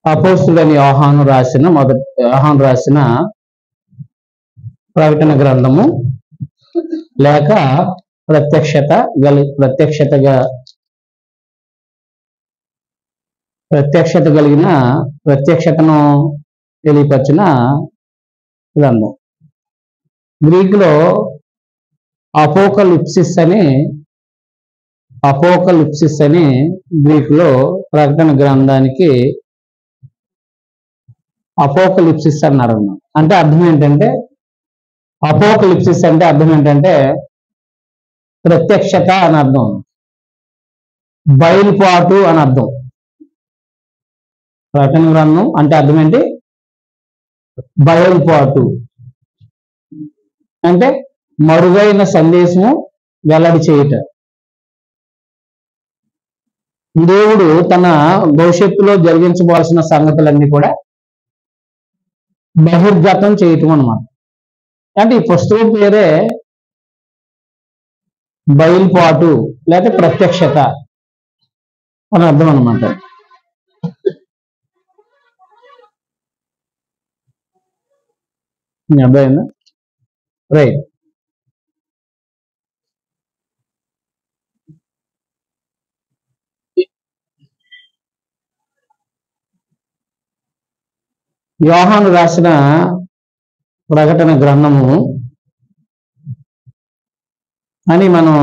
అపోస్తుడని యోహాను రాసిన మొదటి యోహాను రాసిన ప్రకటన గ్రంథము లేక ప్రత్యక్షత గలి ప్రత్యక్షతగా ప్రత్యక్షత కలిగిన ప్రత్యక్షతను తెలియపరిచిన గ్రంథం గ్రీకులో అపోకలిప్సిస్ అని అపోకలిప్సిస్ అని గ్రీకులో ప్రకటన గ్రంథానికి అపోకలిప్సిస్ అన్నారు అన్నమాట అంటే అర్థం ఏంటంటే అపోకలిప్సిస్ అంటే అర్థం ఏంటంటే ప్రత్యక్షత అని అర్థం బయలుపాటు అని అర్థం ప్రకటన గ్రంథం అంటే అర్థం ఏంటి బయలుపాటు అంటే మరుగైన సందేశము వెల్లడి చేయుట దేవుడు తన భవిష్యత్తులో జరిగించవలసిన సంగతులన్నీ కూడా బహిర్గతం చేయటం అన్నమాట అంటే ఈ పుస్తకం పేరే బయలుపాటు లేదా ప్రత్యక్షత అని అర్థం అనమాట అర్థమైందా రైట్ యోహాను రాసిన ప్రకటన గ్రంథము అని మనం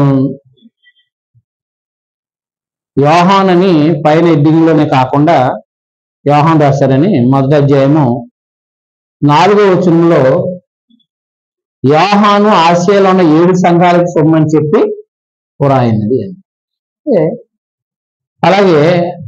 యోహాన్ అని పైన heading లోనే కాకుండా యోహాన్ రాశారని మొదటి అధ్యాయము నాలుగో వచనంలో యోహాను ఆసియాలో ఉన్న ఏడు సంఘాలకు సొమ్మని చెప్పి పురాయినది అని ఏ, అలాగే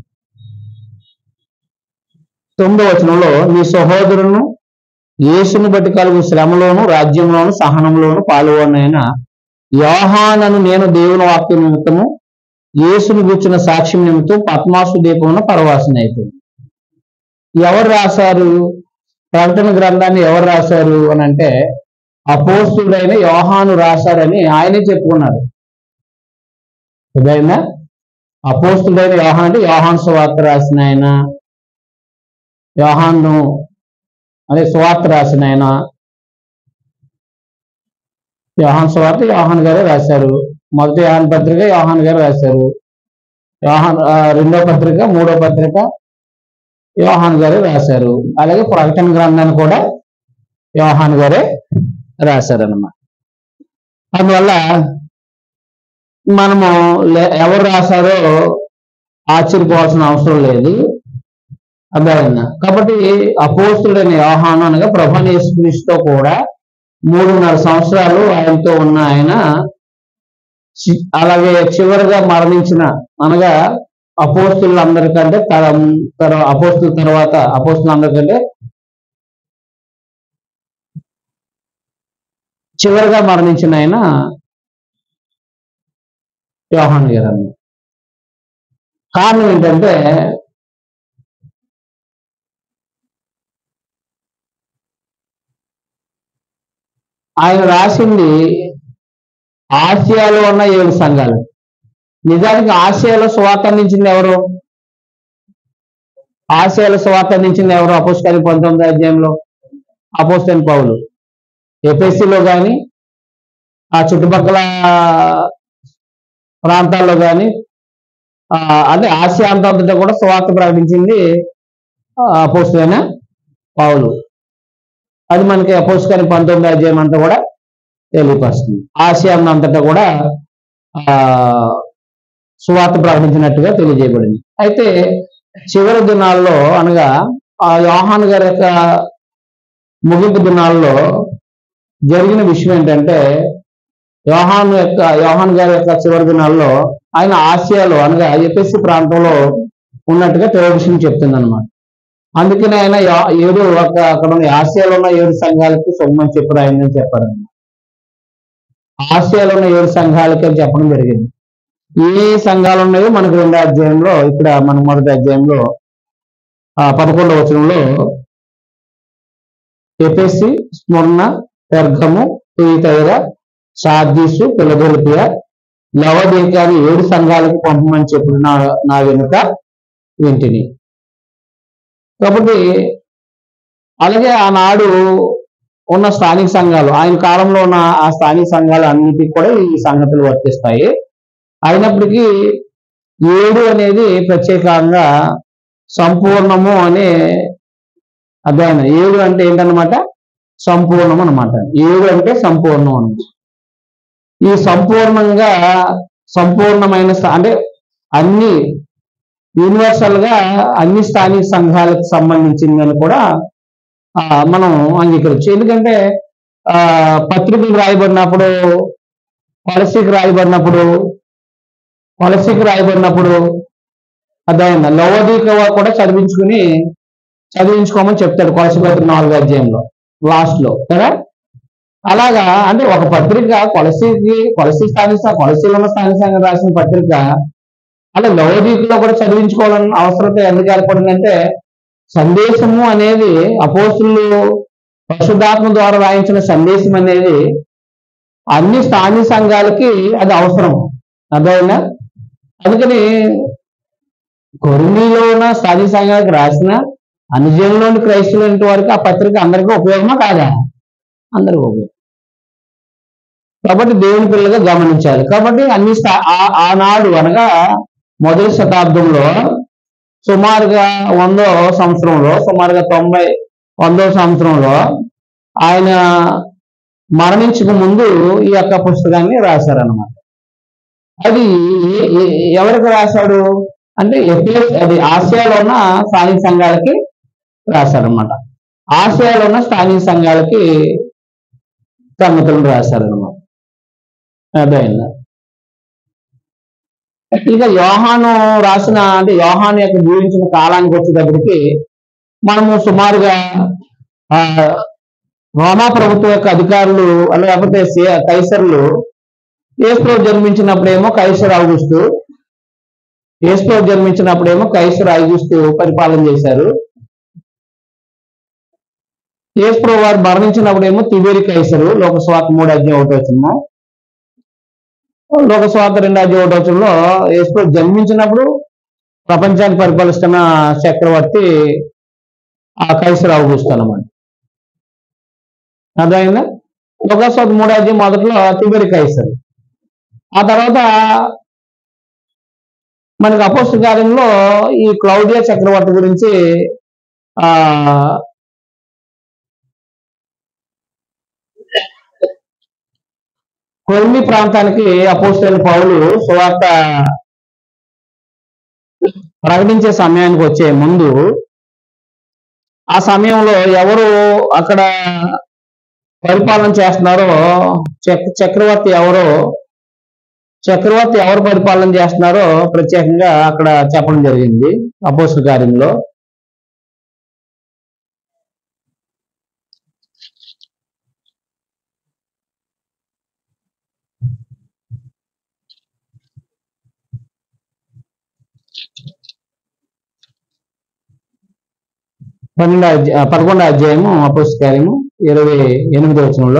తొమ్మిదో వచనంలో నీ సహోదరును యేసును బట్టి కలుగు శ్రమలోను రాజ్యంలోను సహనంలోను పాల్గొనైన యోహానను నేను దేవుని వాక్య నిమిత్తము యేసును కూర్చున్న సాక్ష్యం నిమిత్తం పద్మాసు దీపమున పరవాసన అయిపోయింది ఎవరు రాశారు ప్రకటన గ్రంథాన్ని ఎవరు రాశారు అని అంటే అపోస్తుడైన యోహాను రాశారని ఆయనే చెప్పుకున్నారు అర్థమైందా అపోస్తుడైన యోహాన్ అంటే యోహాన్ సువార్త రాసిన ఆయన యోహాను అదే సువార్త రాసిన ఆయన యోహాన్ సువార్త యోహాన్ గారే రాశారు మొదటి యోహాన్ పత్రిక యోహాన్ గారు రాశారు యోహాన్ ఆ, రెండో పత్రిక మూడో పత్రిక యోహాన్ గారే రాశారు అలాగే ప్రకటన గ్రంథాన్ని కూడా యోహాన్ గారే రాశారన్నమాట అందువల్ల మనము లే- ఎవరు రాశారో ఆశ్చర్యపోవాల్సిన అవసరం లేదు అర్థమైందా కాబట్టి అపోస్తుడైన యోహాను అనగా ప్రభాని యేసుక్రీస్తుతో కూడా మూడున్నర సంవత్సరాలు ఆయనతో ఉన్న ఆయన చి- అలాగే చివరిగా మరణించిన అనగా అపోస్తులందరికంటే తరం తర అపోస్తుల తర్వాత అపోస్తులందరికంటే చివరిగా మరణించిన ఆయన యోహాన్ గారు అన్న కారణం ఏంటంటే ఆయన రాసింది ఆసియాలో ఉన్న ఏడు సంఘాలు నిజానికి ఆసియాలో స్వార్థ అందించింది ఎవరు ఆసియాలో స్వార్థ అందించింది ఎవరు అపోస్కారి పంతొమ్మిది అధ్యాయంలో అపోస్తని పౌలు ఎపిఎస్సిలో కానీ ఆ చుట్టుపక్కల ప్రాంతాల్లో కానీ అంటే ఆసియా అంతటా కూడా స్వార్థ ప్రకటించింది అపోస్తులైన పౌలు అది మనకి అపోస్కారి పంతొమ్మిది అధ్యాయం అంతా కూడా తెలియపరుస్తుంది ఆసియా అంతటా కూడా ఆ సువార్త ప్రకటించినట్టుగా తెలియజేయబడింది అయితే చివరి దినాల్లో అనగా ఆ యోహాన్ గారి యొక్క ముగింపు దినాల్లో జరిగిన విషయం ఏంటంటే యోహాన్ యొక్క యోహాన్ గారి యొక్క చివరి దినాల్లో ఆయన ఆసియాలో అనగా ఎపిఎస్సి ప్రాంతంలో ఉన్నట్టుగా టెలివిజన్ చెప్తుంది అనమాట అందుకనే ఆయన యా- ఏడు ఒక అక్కడ ఉన్న ఆసియాలో ఉన్న ఏడు సంఘాలకి సొమ్మని చెప్పి రాయిందని చెప్పారు ఆసియాలో ఉన్న ఏడు సంఘాలకి అని చెప్పడం జరిగింది ఏ సంఘాలు ఉన్నాయో మనకు రెండో అధ్యాయంలో ఇక్కడ మన మొదటి అధ్యాయంలో ఆ పదకొండవ వచనంలో ఎపిఎస్సి స్మరణ పెర్గము తుయితైర షార్దీసు పిలదొలిపియ లవదేకాని ఏడు సంఘాలకు పంపమని చెప్పిన నా నా వెనుక వింటిని కాబట్టి అలాగే ఆనాడు ఉన్న స్థానిక సంఘాలు ఆయన కాలంలో ఉన్న ఆ స్థానిక సంఘాలు అన్నిటికీ కూడా ఈ సంగతులు వర్తిస్తాయి అయినప్పటికీ ఏడు అనేది ప్రత్యేకంగా సంపూర్ణము అనే అధ్యయనం ఏడు అంటే ఏంటన్నమాట సంపూర్ణం అన్నమాట ఏడు అంటే సంపూర్ణం అన్నమాట ఈ సంపూర్ణంగా సంపూర్ణమైన స్థా- అంటే అన్ని యూనివర్సల్ గా అన్ని స్థానిక సంఘాలకు సంబంధించిందని కూడా ఆ, మనం అంగీకరించు ఎందుకంటే ఆ పత్రికలు రాయబడినప్పుడు పాలసీకి రాయబడినప్పుడు పాలసీకి రాయబడినప్పుడు అర్థమైందా లవదీక కూడా చదివించుకుని చదివించుకోమని చెప్తాడు కొలసి పత్రిక నాలుగో అధ్యాయంలో లాస్ట్ లో కదా అలాగా అంటే ఒక పత్రిక కొలసీకి కొలసి స్థానిక సంఘ- కొలసీలో ఉన్న స్థానిక సంఘం రాసిన పత్రిక అలా లవదీకులో కూడా చదివించుకోవాలని అవసరత ఎందుకు ఏర్పడిందంటే సందేశము అనేది అపోస్తులు పరిశుద్ధాత్మ ద్వారా రాయించిన సందేశం అనేది అన్ని స్థానిక సంఘాలకి అది అవసరం అర్థమైందా అందుకని కొరిమీలో ఉన్న స్థానిక సంఘాలకు రాసిన అనుజనులోని క్రైస్తవులంటి వారికి ఆ పత్రిక అందరికీ ఉపయోగమా కాదా అందరికీ ఉపయోగం కాబట్టి దేవుని పిల్లగా గమనించాలి కాబట్టి అన్ని స్థా- ఆ- ఆనాడు అనగా మొదటి శతాబ్దంలో సుమారుగా వందో సంవత్సరంలో సుమారుగా తొంభై వందో సంవత్సరంలో ఆయన మరణించక ముందు ఈ యొక్క పుస్తకాన్ని రాశారన్నమాట అది ఏ- ఏ- ఎవరికి రాశాడు అంటే ఎఫ్ఎస్ అది ఆసియాలో ఉన్న స్థానిక సంఘాలకి రాశారనమాట ఆసియాలో ఉన్న స్థానిక సంఘాలకి సంగతులను రాశారనమాట అర్థమైందా ఇక యోహాను రాసిన అంటే యోహాను యొక్క జీవించిన కాలానికి వచ్చేటప్పటికి మనము సుమారుగా ఆ, రోమా ప్రభుత్వం యొక్క అధికారులు లేకపోతే సే- కైసర్లు ఏస్ప్రో జన్మించినప్పుడేమో కైసర్ ఆగుస్తూ ఏస్ప్రో జన్మించినప్పుడేమో కైసర్ ఆగుస్తూ పరిపాలన చేశారు ఏస్ప్రో వారు మరణించినప్పుడేమో తిబేరి కైసరు లోకస్వాత మూడు అధ్యాయం ఒకటి వచ్చిన లోకస్వాత రెండు అధ్యాయం ఒకటి వచ్చంలో ఏస్ప్రో జన్మించినప్పుడు ప్రపంచాన్ని పరిపాలిస్తున్న చక్రవర్తి ఆ కైసర్ ఆగుస్తూ అన్నమాట అర్థమైందా లోకస్వాత మూడు అధ్యాయం మొదట్లో తిబేరి కైసరు ఆ తర్వాత మనకి అపోస్తల కార్యంలో ఈ క్లౌడియా చక్రవర్తి గురించి ఆ కొల్మి ప్రాంతానికి అపోస్తల పౌలు సువార్త ప్రకటించే సమయానికి వచ్చే ముందు ఆ సమయంలో ఎవరు అక్కడ పరిపాలన చేస్తున్నారో చక్ చక్రవర్తి ఎవరో చక్రవర్తి ఎవరు పరిపాలన చేస్తున్నారో ప్రత్యేకంగా అక్కడ చెప్పడం జరిగింది అపోస్తుల కార్యంలో పన్నెండు అధ్యాయ పదకొండో అధ్యాయము అపోస్తల కార్యము ఇరవై ఎనిమిదో వచనంలో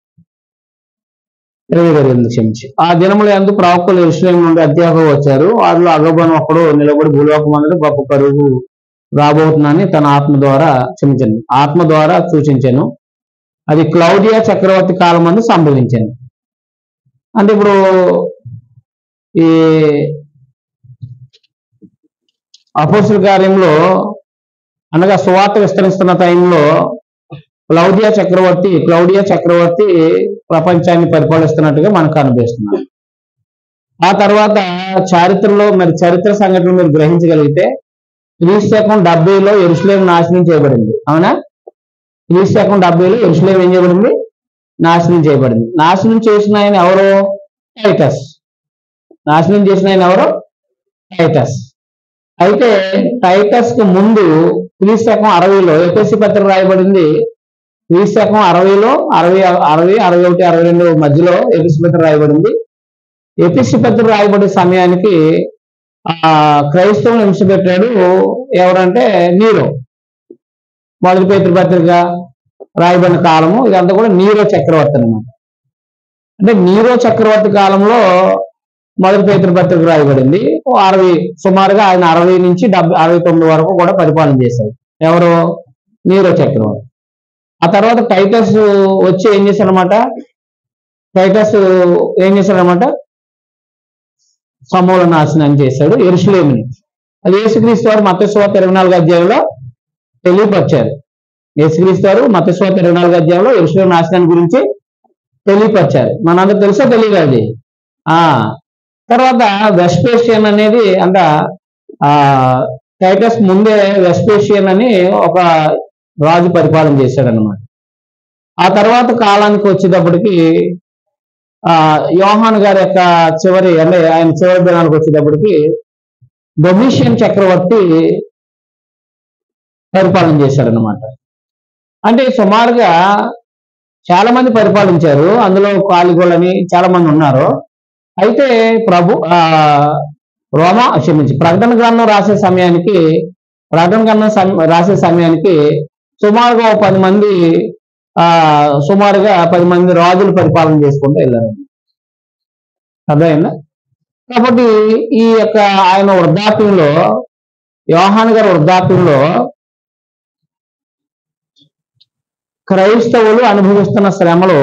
ఇరవై ఇరవై ఎనిమిది క్షమించి ఆ దినములు ఎందు ప్రవక్తలు ఎరుసలేం నుండి అధ్యాపకు వచ్చారు వారిలో అగబను ఒకడు నిలబడి భూలోకం అందరూ గొప్ప కరువు రాబోతుందని తన ఆత్మ ద్వారా క్షమించండి ఆత్మ ద్వారా సూచించాను అది క్లౌడియా చక్రవర్తి కాలం మందు సంభవించాను అంటే ఇప్పుడు ఈ అపోస్తుల కార్యంలో అనగా సువార్త విస్తరిస్తున్న టైంలో క్లౌడియా చక్రవర్తి క్లౌడియా చక్రవర్తి ప్రపంచాన్ని పరిపాలిస్తున్నట్టుగా మనకు అనిపిస్తుంది ఆ తర్వాత చరిత్రలో మరి చరిత్ర సంఘటనలు మీరు గ్రహించగలిగితే క్రీస్తకం డెబ్బైలో ఎరుసలేం నాశనం చేయబడింది అవునా క్రీస్తకం డెబ్బైలో ఎరుసలేం ఏం చేయబడింది నాశనం చేయబడింది నాశనం చేసిన ఆయన ఎవరు టైటస్ నాశనం చేసిన ఆయన ఎవరు టైటస్ అయితే టైటస్ కు ముందు క్రీస్తకం అరవైలో ఎపిసి పత్రిక రాయబడింది క్రీస్తకం అరవైలో అరవై అరవై అరవై ఒకటి అరవై రెండు మధ్యలో ఎపిసి పత్రిక రాయబడింది ఎపిసి పత్రిక రాయబడే సమయానికి ఆ క్రైస్తవుని హింసపెట్టాడు ఎవరంటే నీరో మొదటి పేతృ పత్రిక రాయబడిన కాలము ఇదంతా కూడా నీరో చక్రవర్తి అన్నమాట అంటే నీరో చక్రవర్తి కాలంలో మొదటి పేతృ పత్రిక రాయబడింది ఓ అరవై సుమారుగా ఆయన అరవై నుంచి డెబ్బై అరవై తొమ్మిది వరకు కూడా పరిపాలన చేశారు ఎవరు నీరో చక్రవర్తి ఆ తర్వాత టైటస్ వచ్చి ఏం చేశాడనమాట టైటస్ ఏం చేశాడనమాట సమూల నాశనం చేశాడు ఎరుసలేమిని అది యేసుక్రీస్తు వారు మతస్వాత ఇరవై నాలుగు అధ్యాయంలో తెలియపరిచారు యేసుక్రీస్తు వారు మతస్వాత ఇరవై నాలుగు అధ్యాయంలో ఎరుసలేం నాశనం గురించి తెలియపరిచారు మనందరూ తెలుసా తెలియదు అది ఆ తర్వాత వెస్పేషియన్ అనేది అంట ఆ టైటస్ ముందే వెస్పేషియన్ అని ఒక రాజు పరిపాలన చేశాడు అనమాట ఆ తర్వాత కాలానికి వచ్చేటప్పటికి ఆ యోహాన్ గారి యొక్క చివరి అంటే ఆయన చివరి దినానికి వచ్చేటప్పటికి డొమిషియన్ చక్రవర్తి పరిపాలన చేశాడనమాట అంటే సుమారుగా చాలా మంది పరిపాలించారు అందులో కాలిగోళ్ళని చాలా మంది ఉన్నారు అయితే ప్రభు ఆ రోమా క్షమించి ప్రకటన గ్రంథం రాసే సమయానికి ప్రకటన గ్రంథం సమ- రాసే సమయానికి సుమారుగా ఒక పది మంది ఆ సుమారుగా పది మంది రాజులు పరిపాలన చేసుకుంటూ వెళ్ళారు అర్థమైందా కాబట్టి ఈ యొక్క ఆయన వృద్ధాప్యంలో యోహాన్ గారి వృద్ధాప్యంలో క్రైస్తవులు అనుభవిస్తున్న శ్రమలో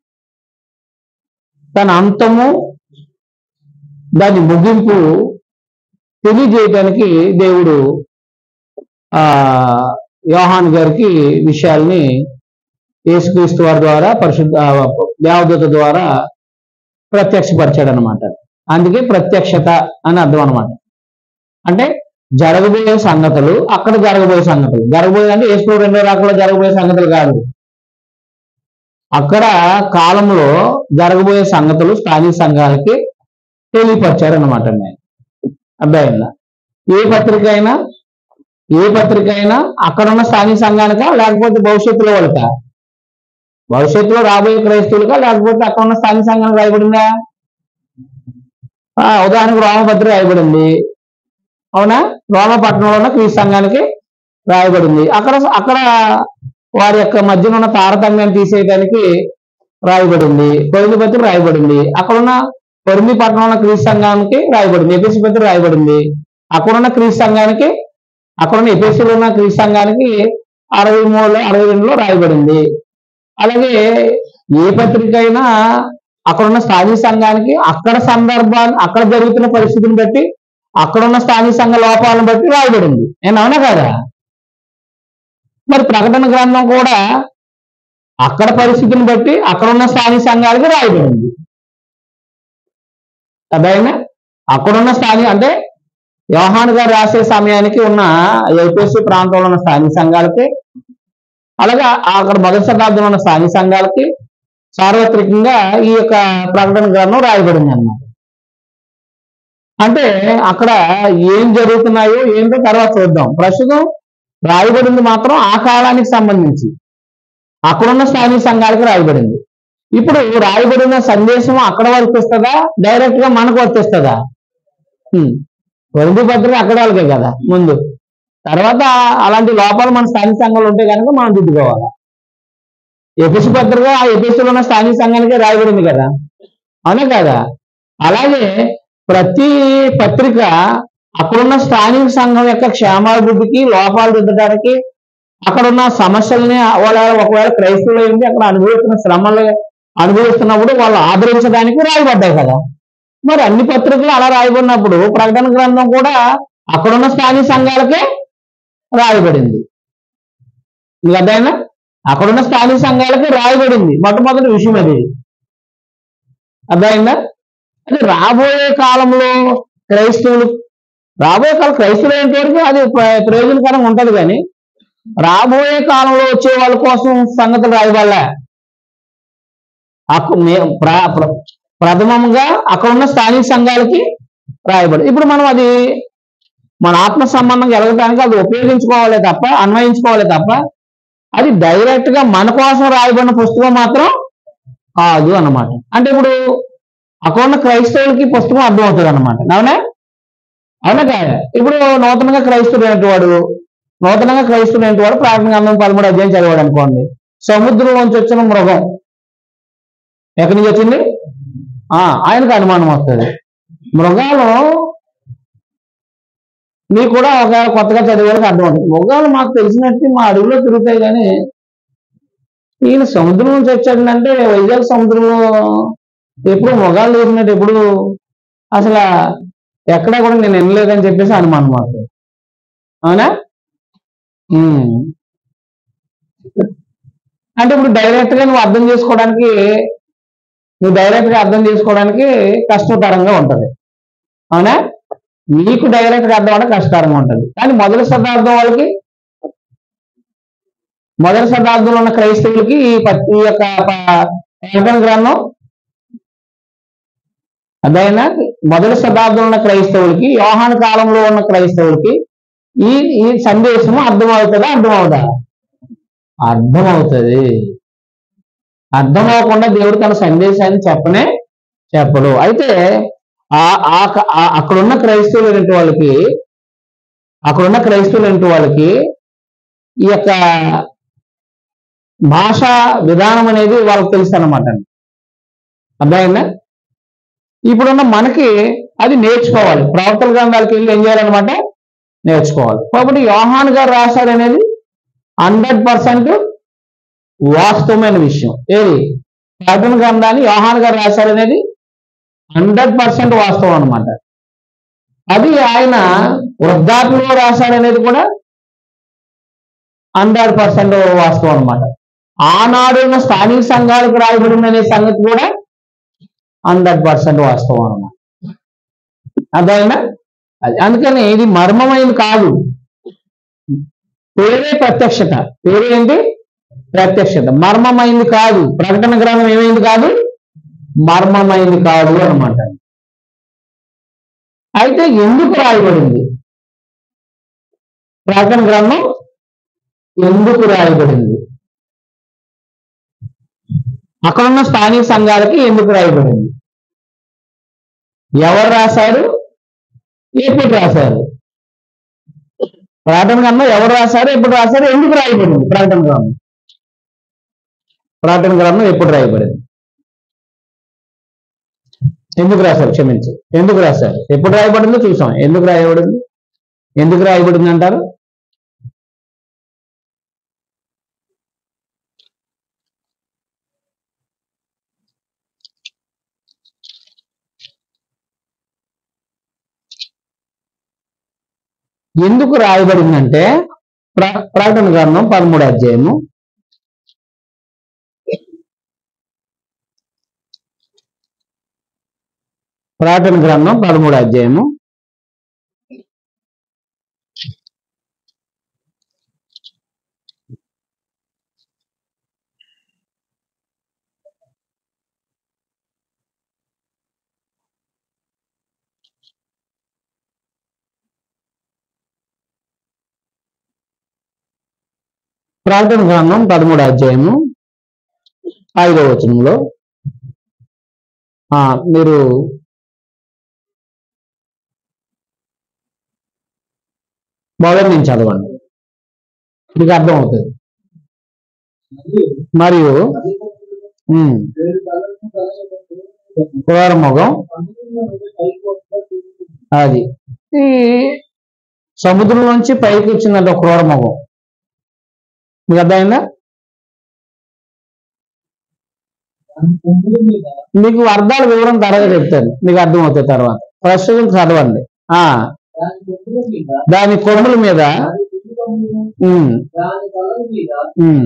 తన అంతము దాని ముగింపు తెలియజేయడానికి దేవుడు ఆ యోహాన్ గారికి విషయాల్ని యేసుక్రీస్తు వారి ద్వారా పరిశుద్ధ ఆ, దేవదూత ద్వారా ప్రత్యక్షపరిచాడు అనమాట అందుకే ప్రత్యక్షత అని అర్థం అనమాట అంటే జరగబోయే సంగతులు అక్కడ జరగబోయే సంగతులు జరగబోయే అంటే యేసు రెండో రాకలో జరగబోయే సంగతులు కాదు అక్కడ కాలంలో జరగబోయే సంగతులు స్థానిక సంఘాలకి తెలియపరిచారు అనమాట నేను అర్థమైందా ఏ పత్రిక అయినా ఏ పత్రిక అయినా అక్కడ ఉన్న స్థానిక సంఘానికా లేకపోతే భవిష్యత్తులో వాళ్ళకా భవిష్యత్తులో రాబోయే క్రైస్తవులుగా లేకపోతే అక్కడ ఉన్న స్థానిక సంఘానికి రాయబడిందా ఆ, ఉదాహరణకు రోమపత్రిక రాయబడింది అవునా రోమపట్నంలో ఉన్న క్రీస్తు సంఘానికి రాయబడింది అక్కడ అక్కడ వారి యొక్క మధ్యన ఉన్న తారతమ్యాన్ని తీసేయడానికి రాయబడింది కొరింది పత్రిక రాయబడింది అక్కడ ఉన్న కొరింది పట్టణంలో ఉన్న క్రీస్తు సంఘానికి రాయబడింది ఎపిసి పత్రిక రాయబడింది అక్కడ ఉన్న క్రీస్తు సంఘానికి అక్కడ ఉన్న ఎపిసిలో ఉన్న క్రీస్తు సంఘానికి అరవై మూడులో అరవై రెండులో రాయబడింది అలాగే ఏ పత్రిక అయినా అక్కడ ఉన్న స్థానిక సంఘానికి అక్కడ సందర్భాన్ని అక్కడ జరుగుతున్న పరిస్థితిని బట్టి అక్కడ ఉన్న స్థానిక సంఘ లోపాలను బట్టి రాయబడింది నేను అవునా కదా మరి ప్రకటన గ్రంథం కూడా అక్కడ పరిస్థితిని బట్టి అక్కడ ఉన్న స్థానిక సంఘాలకి రాయబడింది అదైనా అక్కడున్న స్థానిక అంటే యోహాన్ గారు రాసే సమయానికి ఉన్న ఏపీసీ ప్రాంతంలో ఉన్న స్థానిక సంఘాలకి అలాగే అక్కడ మొదటి శతాబ్దంలో ఉన్న స్థానిక సంఘాలకి సార్వత్రికంగా ఈ యొక్క ప్రకటన గ్రంథం రాయబడింది అన్నమాట అంటే అక్కడ ఏం జరుగుతున్నాయో ఏంటో తర్వాత చూద్దాం ప్రస్తుతం రాయబడింది మాత్రం ఆ కాలానికి సంబంధించి అక్కడున్న స్థానిక సంఘాలకు రాయబడింది ఇప్పుడు రాయబడిన సందేశం అక్కడ వర్తిస్తుందా డైరెక్ట్ గా మనకు వర్తిస్తుందా వరుది పత్రిక అక్కడ వాళ్ళకే కదా ముందు తర్వాత అలాంటి లోపాలు మన స్థానిక సంఘాలు ఉంటే కనుక మనం దిద్దుకోవాలి ఎపిసి పత్రిక ఆ ఎపిసిలో ఉన్న స్థానిక సంఘానికే రాయబడింది కదా అవునా కదా అలాగే ప్రతి పత్రిక అక్కడున్న స్థానిక సంఘం యొక్క క్షేమాభివృద్ధికి లోపాలు దిద్దడానికి అక్కడ ఉన్న సమస్యల్ని వాళ్ళ ఒకవేళ క్రైస్తవులు ఏంటి అక్కడ అనుభవిస్తున్న శ్రమలు అనుభవిస్తున్నప్పుడు వాళ్ళు ఆదరించడానికి రాయబడ్డాయి కదా మరి అన్ని పత్రికలు అలా రాయబడినప్పుడు ప్రకటన గ్రంథం కూడా అక్కడున్న స్థానిక సంఘాలకే రాయబడింది మీకు అర్థమైనా అక్కడున్న స్థానిక సంఘాలకి రాయబడింది మొట్టమొదటి విషయం అది అర్థమైందా అంటే రాబోయే కాలంలో క్రైస్తవులు రాబోయే కాలం క్రైస్తవులు అయినంత వరకు అది ప్ర- ప్రయోజనకరంగా ఉంటది కానీ రాబోయే కాలంలో వచ్చే వాళ్ళ కోసం సంగతులు రాయబడలే అక్కడ మే- ప్ర- ప్ర- ప్రథమంగా అక్కడ ఉన్న స్థానిక సంఘాలకి రాయబడి ఇప్పుడు మనం అది మన ఆత్మ సంబంధం ఎలగడానికి అది ఉపయోగించుకోవాలి తప్ప అన్వయించుకోవాలి తప్ప అది డైరెక్ట్ గా మన కోసం రాయబడిన పుస్తకం మాత్రం కాదు అన్నమాట అంటే ఇప్పుడు అక్కడ ఉన్న క్రైస్తవులకి పుస్తకం అర్థమవుతుంది అనమాట అవునా అవునా కాదా ఇప్పుడు నూతనంగా క్రైస్తవుడు వాడు నూతనంగా క్రైస్తవుడు వాడు ప్రార్థన గ్రంథం పదమూడు అధ్యాయం చదివాడు అనుకోండి సముద్రంలోంచి వచ్చిన మృగం ఎక్కడి నుంచి వచ్చింది ఆ ఆయనకు అనుమానం వస్తుంది మృగాలు మీకు కూడా ఒకవేళ కొత్తగా చదివేవాళ్ళకి అర్థం అవుతుంది ఒకవేళ మాకు తెలిసినట్టు మా అడవిలో తిరుగుతాయి కానీ ఈయన సముద్రం నుంచి వచ్చాడంటే వైజాగ్ సముద్రంలో ఎప్పుడు మొగాలు లేచినట్టు ఎప్పుడు అసలు ఎక్కడా కూడా నేను వినలేదని చెప్పేసి అనుమానం మాకు అవునా ఉమ్. అంటే ఇప్పుడు డైరెక్ట్ గా నువ్వు అర్థం చేసుకోవడానికి నువ్వు డైరెక్ట్ గా అర్థం చేసుకోవడానికి కష్టతరంగా ఉంటది అవునా నీకు డైరెక్ట్ గా అర్థం అవడం కష్టతరంగా ఉంటది కానీ మొదటి శతాబ్దం వాళ్ళకి మొదటి శతాబ్దంలో ఉన్న క్రైస్తవులకి ఈ ప- ఈ యొక్క ప- ప్రకటన గ్రంథం అదైనా మొదటి శతాబ్దంలో ఉన్న క్రైస్తవులకి యోహాను కాలంలో ఉన్న క్రైస్తవులకి ఈ ఈ సందేశము అర్థమవుతుందా అర్థమవుదా అర్థమవుతుంది అర్థమవకుండా దేవుడు తన సందేశాన్ని చెప్పనే చెప్పడు అయితే ఆ ఆ క- ఆ- అక్కడున్న క్రైస్తవులు ఏంటి వాళ్ళకి అక్కడున్న క్రైస్తవులు ఏంటి వాళ్ళకి ఈ యొక్క భాషా విధానం అనేది వాళ్ళకి తెలుసు అనమాట అర్థమైందా ఇప్పుడున్న మనకి అది నేర్చుకోవాలి ప్రవర్తన గ్రంథాలకు వెళ్ళి ఏం చేయాలన్నమాట నేర్చుకోవాలి కాబట్టి యోహాన్ గారు రాశాడు అనేది హండ్రెడ్ పర్సెంట్ వాస్తవమైన విషయం ఏది ప్రకటన గ్రంథాన్ని యోహాన్ గారు రాశాడు అనేది హండ్రెడ్ పర్సెంట్ వాస్తవం అనమాట అది ఆయన వృద్ధాప్యంలో రాశాడనేది కూడా హండ్రెడ్ పర్సెంట్ వాస్తవం అనమాట ఆనాడు ఉన్న స్థానిక సంఘాలకు రాయబడింది అనే సంగతి కూడా హండ్రెడ్ పర్సెంట్ వాస్తవం అనమాట అదైనా అది అందుకని ఇది మర్మమైనది కాదు పేరే ప్రత్యక్షత పేరు ఏంటి ప్రత్యక్షత మర్మమైంది కాదు ప్రకటన గ్రంథం ఏమైంది కాదు మర్మమైంది కాదు అనమాట అయితే ఎందుకు రాయబడింది ప్రకటన గ్రంథం ఎందుకు రాయబడింది అక్కడున్న స్థానిక సంఘాలకి ఎందుకు రాయబడింది ఎవరు రాశారు ఎప్పుడు రాశారు ప్రకటన గ్రంథం ఎవరు రాశారు ఎప్పుడు రాశారు ఎందుకు రాయబడింది ప్రకటన గ్రంథం ప్రకటన గ్రంథం ఎప్పుడు రాయబడింది ఎందుకు రాశారు క్షమించి ఎందుకు రాశారు ఎప్పుడు రాయబడిందో చూసాం ఎందుకు రాయబడింది ఎందుకు రాయబడింది అంటారు ఎందుకు రాయబడిందంటే ప్ర- ప్రకటన గ్రంథం పదమూడు అధ్యాయము ప్రకటన గ్రంథం పదమూడు అధ్యాయము ప్రకటన గ్రంథం పదమూడు అధ్యాయము ఐదవ వచనంలో ఆ, మీరు మొదటి నుంచి చదవండి మీకు అర్థం అవుతుంది మరియు ఉమ్, క్రూర మొగం అది ఈ సముద్రం నుంచి పైకి వచ్చిందంట ఒక క్రూర మొగం మీకు అర్థమైందా మీకు అర్థాల వివరం తర్వాత చెప్తాను మీకు అర్థం అవుతుంది తర్వాత ప్రస్తుతం చదవండి ఆ దాని కొమ్ముల మీద ఉమ్, ఉమ్.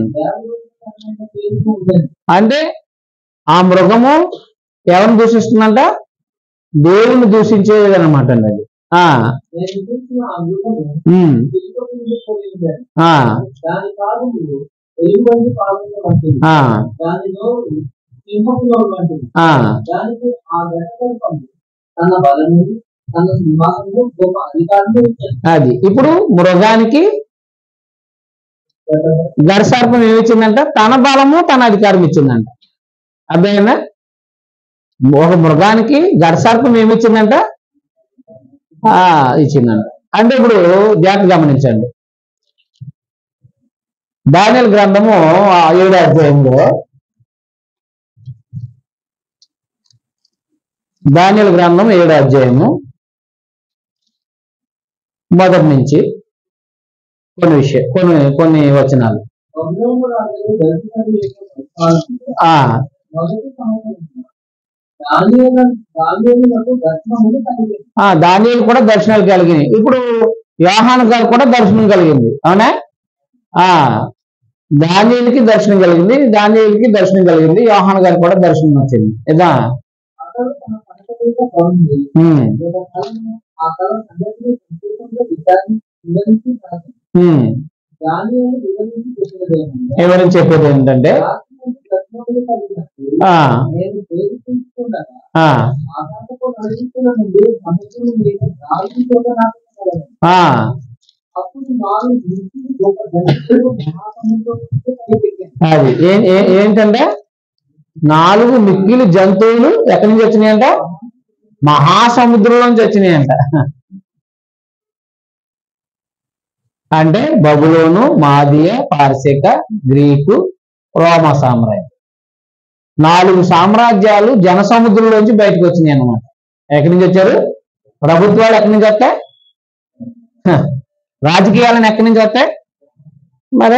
అంటే ఆ మృగము ఎవరిని దూషిస్తుందంట దేవుని దూషించేది అనమాట అండి అది ఆ, ఉమ్, ఆ, దాని పాదములు ఎలుగుబంటి పాదములు వంటివి ఆ, దాని నోరు సింహపు నోరు వంటిది ఆ. దానికి ఆ ఘటకల్పము తన బలము తన సింహాసనము గొప్ప అధికారంలో ఇచ్చాను అది ఇప్పుడు మృగానికి గర్సర్పం ఏమిచ్చిందంట తన బలము తన అధికారం ఇచ్చిందంట అర్థమైందా ఒక మృగానికి గర్సర్పం ఏమిచ్చిందంట ఆ ఇచ్చిందంట అంటే ఇప్పుడు జాగ్రత్త గమనించండి దానియల్ గ్రంథము ఆ ఏడో అధ్యాయంలో దానియల్ గ్రంథం ఏడో అధ్యాయము మొదటి నుంచి కొన్ని విషయం కొన్ని కొన్ని వచనాలు బబులోను రాజు దర్శనం యొక్క పరిపాలన ఆ మొదటి సంవత్సరం దానియేలు దానియేలునకు దర్శనములు కలిగింది ఆ దానియేలు కూడా దర్శనాలు కలిగినాయి ఇప్పుడు యోహాను గారు కూడా దర్శనం కలిగింది అవునా ఆ దానియేలుకి దర్శనం కలిగింది దానియేలుకి దర్శనం కలిగింది యోహాను గారు కూడా దర్శనం వచ్చింది ఇదా అతడు తన పంట మీద పడింది ఉమ్, ఒక కాలం ఆ కాలం సంగతిని సంతోషంగా విచారించి వివరించి రాసి ఉమ్. దానియేలు వివరించి చెప్పినదేమన్నా ఎవరని చెప్పేది ఏంటంటే రాత్రి నుండి దర్శనములు కలిగినప్పుడు ఆ నేను ప్రేరేపించుకుండగా ఆ ఆకాశపు నడిపించిన నుండి సముద్రం మీద నాలుగు చోట నాకు కనబడింది. ఆ అప్పుడు నాలుగు మిక్కిలి గొప్ప జంతువులు మహాసముద్రం నుండి పైకెక్కాయి. అది ఏ- ఏ- ఏంటంటే నాలుగు మిక్కిలి జంతువులు ఎక్కడి నుంచి వచ్చినాయంట మహాసముద్రం నుంచి వచ్చినాయంట అంటే బబులోను మాదియ పార్శిక గ్రీకు రోమ సామ్రాజ్యం నాలుగు సామ్రాజ్యాలు జన సముద్రంలోంచి బయటకు వచ్చినాయి అన్నమాట ఎక్కడి నుంచి వచ్చారు ప్రభుత్వాలు ఎక్కడి నుంచి వస్తాయి హ. రాజకీయాలను ఎక్కడి నుంచి వస్తాయి మరే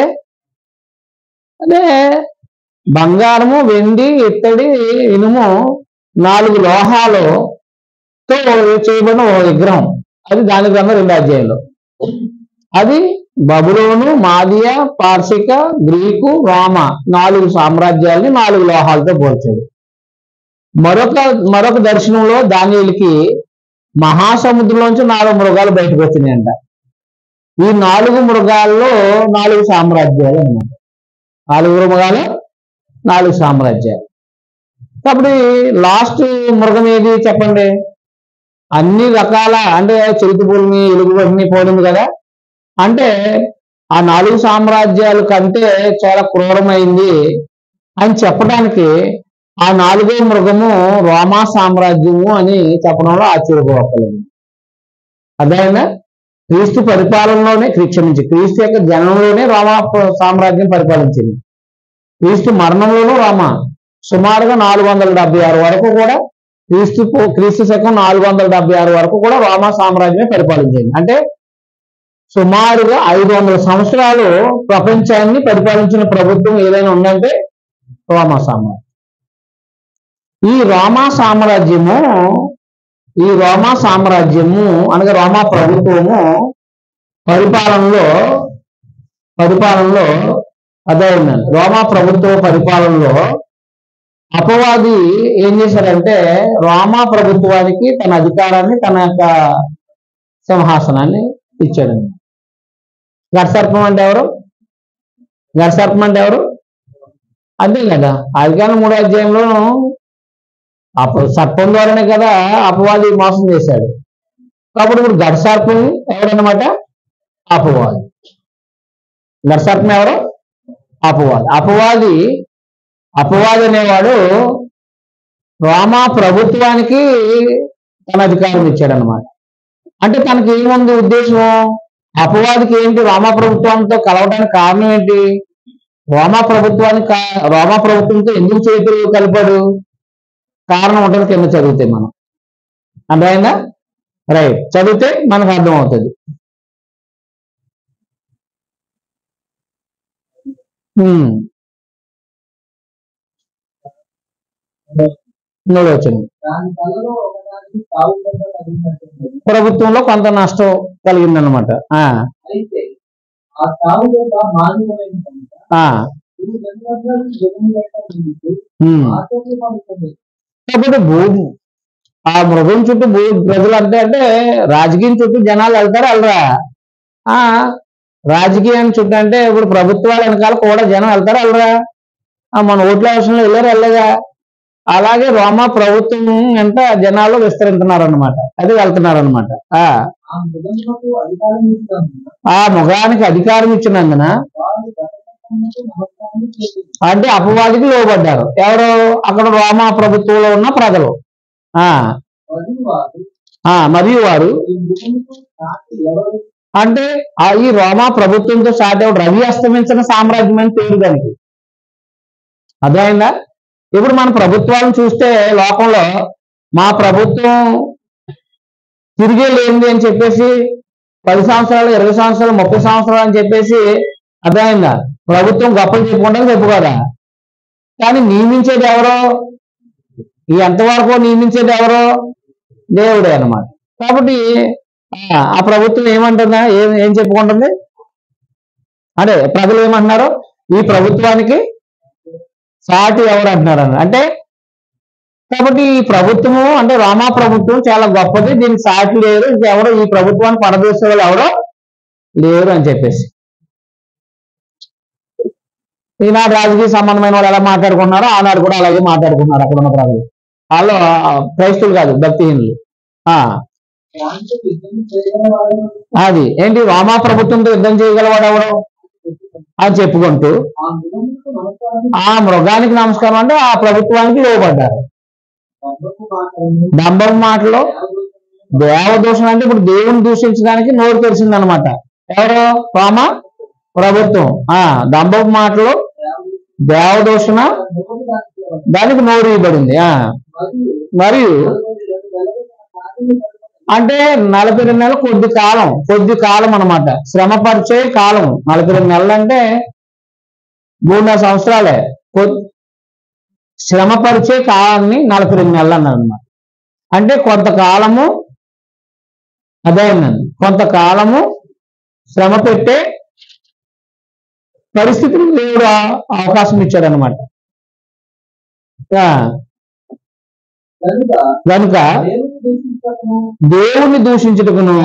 అదే బంగారము వెండి ఇత్తడి ఇనుము నాలుగు లోహాలతో చేయబడిన ఒక విగ్రహం అది దాని గ్రంథం రెండు అధ్యాయంలో అది బబులోను మాదియ పార్శిక గ్రీకు రోమ నాలుగు సామ్రాజ్యాల్ని నాలుగు లోహాలతో పోల్చాడు మరొక మరొక దర్శనంలో దానిలకి మహాసముద్రంలోంచి నాలుగు మృగాలు బయటకు వచ్చినాయంట ఈ నాలుగు మృగాల్లో నాలుగు సామ్రాజ్యాలు అన్నమాట నాలుగు మృగాలు నాలుగు సామ్రాజ్యాలు కాబట్టి లాస్ట్ మృగం ఏది చెప్పండి అన్ని రకాల అంటే చిరుతపుల్ని ఎలుగుబడిని పోలింది కదా అంటే ఆ నాలుగు సామ్రాజ్యాల కంటే చాలా క్రూరమైంది అని చెప్పడానికి ఆ నాలుగో మృగము రోమా సామ్రాజ్యము అని చెప్పడంలో ఆశ్చర్యపోకలేదు అదైనా క్రీస్తు పరిపాలనలోనే క్రీ- క్షమించి క్రీస్తు యొక్క జనంలోనే రోమా ప- సామ్రాజ్యం పరిపాలించింది క్రీస్తు మరణంలోనూ రోమ సుమారుగా నాలుగు వందల డెబ్బై ఆరు వరకు కూడా క్రీస్తు పూ- క్రీస్తు శకం నాలుగు వందల డెబ్బై ఆరు వరకు కూడా రోమా సామ్రాజ్యమే పరిపాలించింది అంటే సుమారుగా ఐదు వందల సంవత్సరాలు ప్రపంచాన్ని పరిపాలించిన ప్రభుత్వం ఏదైనా ఉందంటే రోమా సామ్రాజ్యం ఈ రోమా సామ్రాజ్యము ఈ రోమా సామ్రాజ్యము అనగా రోమా ప్రభుత్వము పరిపాలనలో పరిపాలనలో అదే ఉన్నాను రోమా ప్రభుత్వ పరిపాలనలో అపవాది ఏం చేశాడంటే రోమా ప్రభుత్వానికి తన అధికారాన్ని తన యొక్క సింహాసనాన్ని ఇచ్చాడండి గర్సర్పం అంటే ఎవరు గర్సర్పం అంటే ఎవరు అంతే కదా ఆదికాలం మూడో అధ్యాయంలోనూ అప్పుడు సర్పం ద్వారానే కదా అపవాది మోసం చేశాడు కాబట్టి ఇప్పుడు గడ్సర్పం ఎవరన్నమాట అపవాది గడ్సర్పం ఎవరు అపవాది అపవాది అపవాది అనేవాడు రోమా ప్రభుత్వానికి తన అధికారం ఇచ్చాడనమాట అంటే తనకి ఏముంది ఉద్దేశం అపవాదికి ఏంటి రోమా ప్రభుత్వంతో కలవడానికి కారణం ఏంటి రోమా ప్రభుత్వానికి కా- రోమా ప్రభుత్వంతో ఎందుకు చేతులు కలిపాడు కారణం ఉంటుంది కింద చదివితే మనం అర్థమైందా రైట్ చదివితే మనకు అర్థం అవుతుంది హ్మ్. మూడో వచ్చింది దాని తలలో ఒకదానికి తావు దెబ్బ తగిలినట్టుంది. ప్రభుత్వంలో కొంత నష్టం కలిగిందనమాట ఆ, అయితే ఆ తావు దెబ్బ మానవమైన కనుక ఆ, ఇది జన్మజన్మలకు జగన్ లేక నిండుతూ హ్మ్. ఆశ్చర్యపడుతుంది. కాకపోతే భూమి ఆ మృగం చుట్టూ భూ ప్రజలు అంటే అంటే రాజకీయం చుట్టూ జనాలు వెళ్తారా వెళ్ళరా ఆ రాజకీయం చుట్టూ అంటే ఇప్పుడు ప్రభుత్వాల వెనకాల కూడా జనం వెళ్తారా వెళ్ళరా ఆ మన ఓట్ల అవసరంలో వెళ్ళారు వెళ్ళగా అలాగే రోమా ప్రభుత్వం ఎంత జనాలు విస్తరించున్నారు అనమాట అది వెళ్తున్నారు అనమాట ఆ ఆ మృగమునకు అధికారం ఇచ్చినందున ఆ మృగానికి అధికారం ఇచ్చినందున వారు గతపక్షమునకు నమస్కారం చేసి అంటే అపవాదికి లోబడ్డారు ఎవరు అక్కడ రోమా ప్రభుత్వంలో ఉన్న ప్రజలు ఆ మరియు వారు ఆ మరియు వారు ఈ మృగముకు సాటి ఎవరు అంటే ఆ ఈ రోమా ప్రభుత్వంతో స్టార్ట్ అవ్వడం రవి అస్తమించిన సామ్రాజ్యం అని పేరు దానికి అర్థమైందా ఇప్పుడు మన ప్రభుత్వాలను చూస్తే లోకంలో మా ప్రభుత్వం తిరిగే లేనిది అని చెప్పేసి పది సంవత్సరాలు ఇరవై సంవత్సరాలు ముప్పై సంవత్సరాలు అని చెప్పేసి అర్థమైందా ప్రభుత్వం గొప్పలు చెప్పుకుంటే చెప్పుకోదా కానీ నియమించేది ఎవరో ఈ ఎంతవరకు నియమించేది ఎవరో దేవుడే అన్నమాట కాబట్టి ఆ, ఆ ప్రభుత్వం ఏమంటుందా ఏం ఏం చెప్పుకుంటుంది అదే ప్రజలు ఏమంటున్నారు ఈ ప్రభుత్వానికి సాటి ఎవరు అంటున్నారు అన్న. అంటే కాబట్టి ఈ ప్రభుత్వము అంటే రామా ప్రభుత్వం చాలా గొప్పది దీనికి సాటి లేరు ఇంకెవరు ఈ ప్రభుత్వాన్ని పడదోసే వాళ్ళు ఎవరో లేరు అని చెప్పేసి ఈనాడు రాజకీయ సంబంధమైన వాళ్ళు ఎలా మాట్లాడుకున్నారో ఆనాడు కూడా అలాగే మాట్లాడుకున్నారు అక్కడ ఉన్న ప్రజలు వాళ్ళు ఆ, క్రైస్తవులు కాదు భక్తిహీనులు ఆ దాంతో యుద్ధం చేయగలవాడు అది ఏంటి రామా ప్రభుత్వంతో యుద్ధం చేయగలవాడు ఎవడు అని చెప్పుకుంటూ ఆ మృగములకు నమస్కారం ఆ మృగానికి నమస్కారం అంటే ఆ ప్రభుత్వానికి లోపడ్డారు డబ్బకు మాత్రము డంబం మాటలో దేవదూషణ అంటే ఇప్పుడు దేవుని దూషించడానికి నోరు తెరిచిందనమాట ఎవరు రామ ప్రభుత్వం ఆ డంబపు మాటలు దేవదూషణ దానికి నోరు ఇవ్వబడింది ఆ మరియు అంటే నలభై రెండు నెలలు కొద్ది కాలం కొద్ది కాలం అన్నమాట శ్రమ పరిచే కాలం నలభై రెండు నెలలు అంటే మూడున్నర సంవత్సరాలే కొ- శ్రమ పరిచే కాలాన్ని నలభై రెండు నెలలు అన్నారు అన్నమాట అంటే కొంతకాలము అదే అన్నాను కొంతకాలము శ్రమ పెట్టే పరిస్థితులు దేవుడు ఆ- అవకాశం ఇచ్చాడు అనమాట కనుక కనుక దేవుని దూషించటము దేవుణ్ణి దూషించుటకును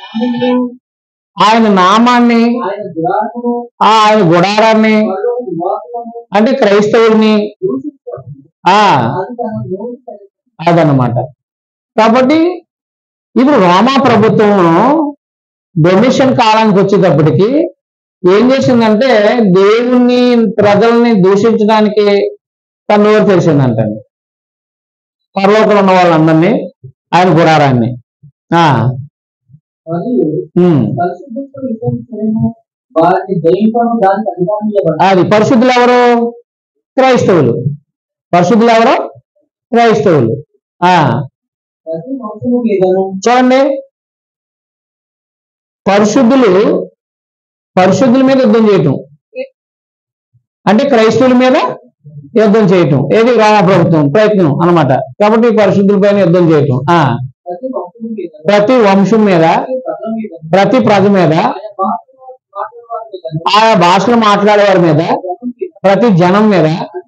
ఆయన నామమును ఆయన నామాన్ని ఆయన దురాత్మను ఆ ఆయన గుడారాన్ని వాళ్ళు నివాసులను అంటే క్రైస్తవుల్ని దూషించటము ఆ అది తన నోటి పని. అదనమాట కాబట్టి ఇప్పుడు రోమా ప్రభుత్వం డొమిషన్ కాలానికి వచ్చేటప్పటికి ఏం చేసిందంటే దేవుణ్ణి ప్రజల్ని దూషించడానికి తన నోరు తెలిసిందంటండి పరలోకంలో ఉన్న వాళ్ళందరినీ ఆయన గుడారాన్ని ఆ, మరియు ఉమ్. పరిశుద్ధులతో యుద్ధం చేయను వారిని జయించడం దానికి అధికారం ఇవ్వబడింది అది పరిశుద్ధులు ఎవరు క్రైస్తవులు పరిశుద్ధులు ఎవరు క్రైస్తవులు ఆ ప్రతి వంశము మీదను చూడండి పరిశుద్ధులు పరిశుద్ధుల మీద యుద్ధం చేయటం అంటే క్రైస్తవుల మీద యుద్ధం చేయటం ఏది రామ ప్రభుత్వం ప్రయత్నం అన్నమాట కాబట్టి పరిశుద్ధుల పైన యుద్ధం చేయటం ఆ ప్రతి వంశము మీదను ప్రతి వంశం మీద ప్రతి ప్రజల మీదను ప్రతి ప్రజ మీద ఆయన భాషలు మాట్లాడే వారి మీదను ఆయా భాషలు మాట్లాడే వారి మీద జనం మీద ప్రతి జనం మీద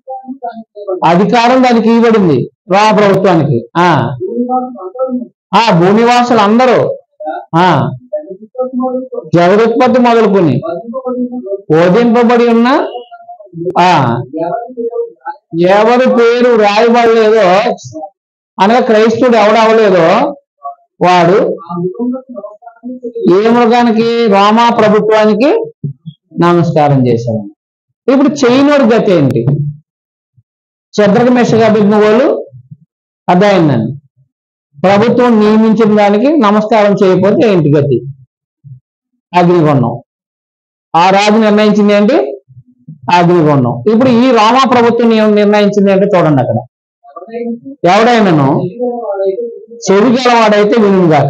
అధికారం దానికి ఇవ్వబడింది. అధికారం దానికి ఇవ్వబడింది రామ ప్రభుత్వానికి ఆ భూనివాసులు అందరూ ఆ భూనివాసులు అందరూ ఆ జగత్తుకు మొదలుకొని జగదుత్పత్తి మొదలుకొని వధింపబడిన రోజు బోధింపబడి ఉన్న ఆ ఎవరి దేవుడు ఆయన ఎవరి పేరు రాయబడలేదో అనగా క్రైస్తవుడు ఎవడవలేదో వాడు ఆ మృగములకు నమస్కారం చేసి ఏ మృగానికి రోమా ప్రభుత్వానికి నమస్కారం చేశాడు ఇప్పుడు చేయనోడి గతి ఏంటి చంద్రక మెషగా పెట్టిన వాళ్ళు అర్థమైందండి ప్రభుత్వం నియమించిన దానికి నమస్కారం చేయకపోతే ఏంటి గతి అగ్నిగుండం ఆ రాజు నిర్ణయించింది ఏంటి అగ్నిగుండం ఇప్పుడు ఈ రోమా ప్రభుత్వం నియం- నిర్ణయించింది ఏంటో చూడండి అక్కడ ఎవరైనా ఎవడైనాను తెలియని వాడైతే చెవి గలవాడైతే వినుగాక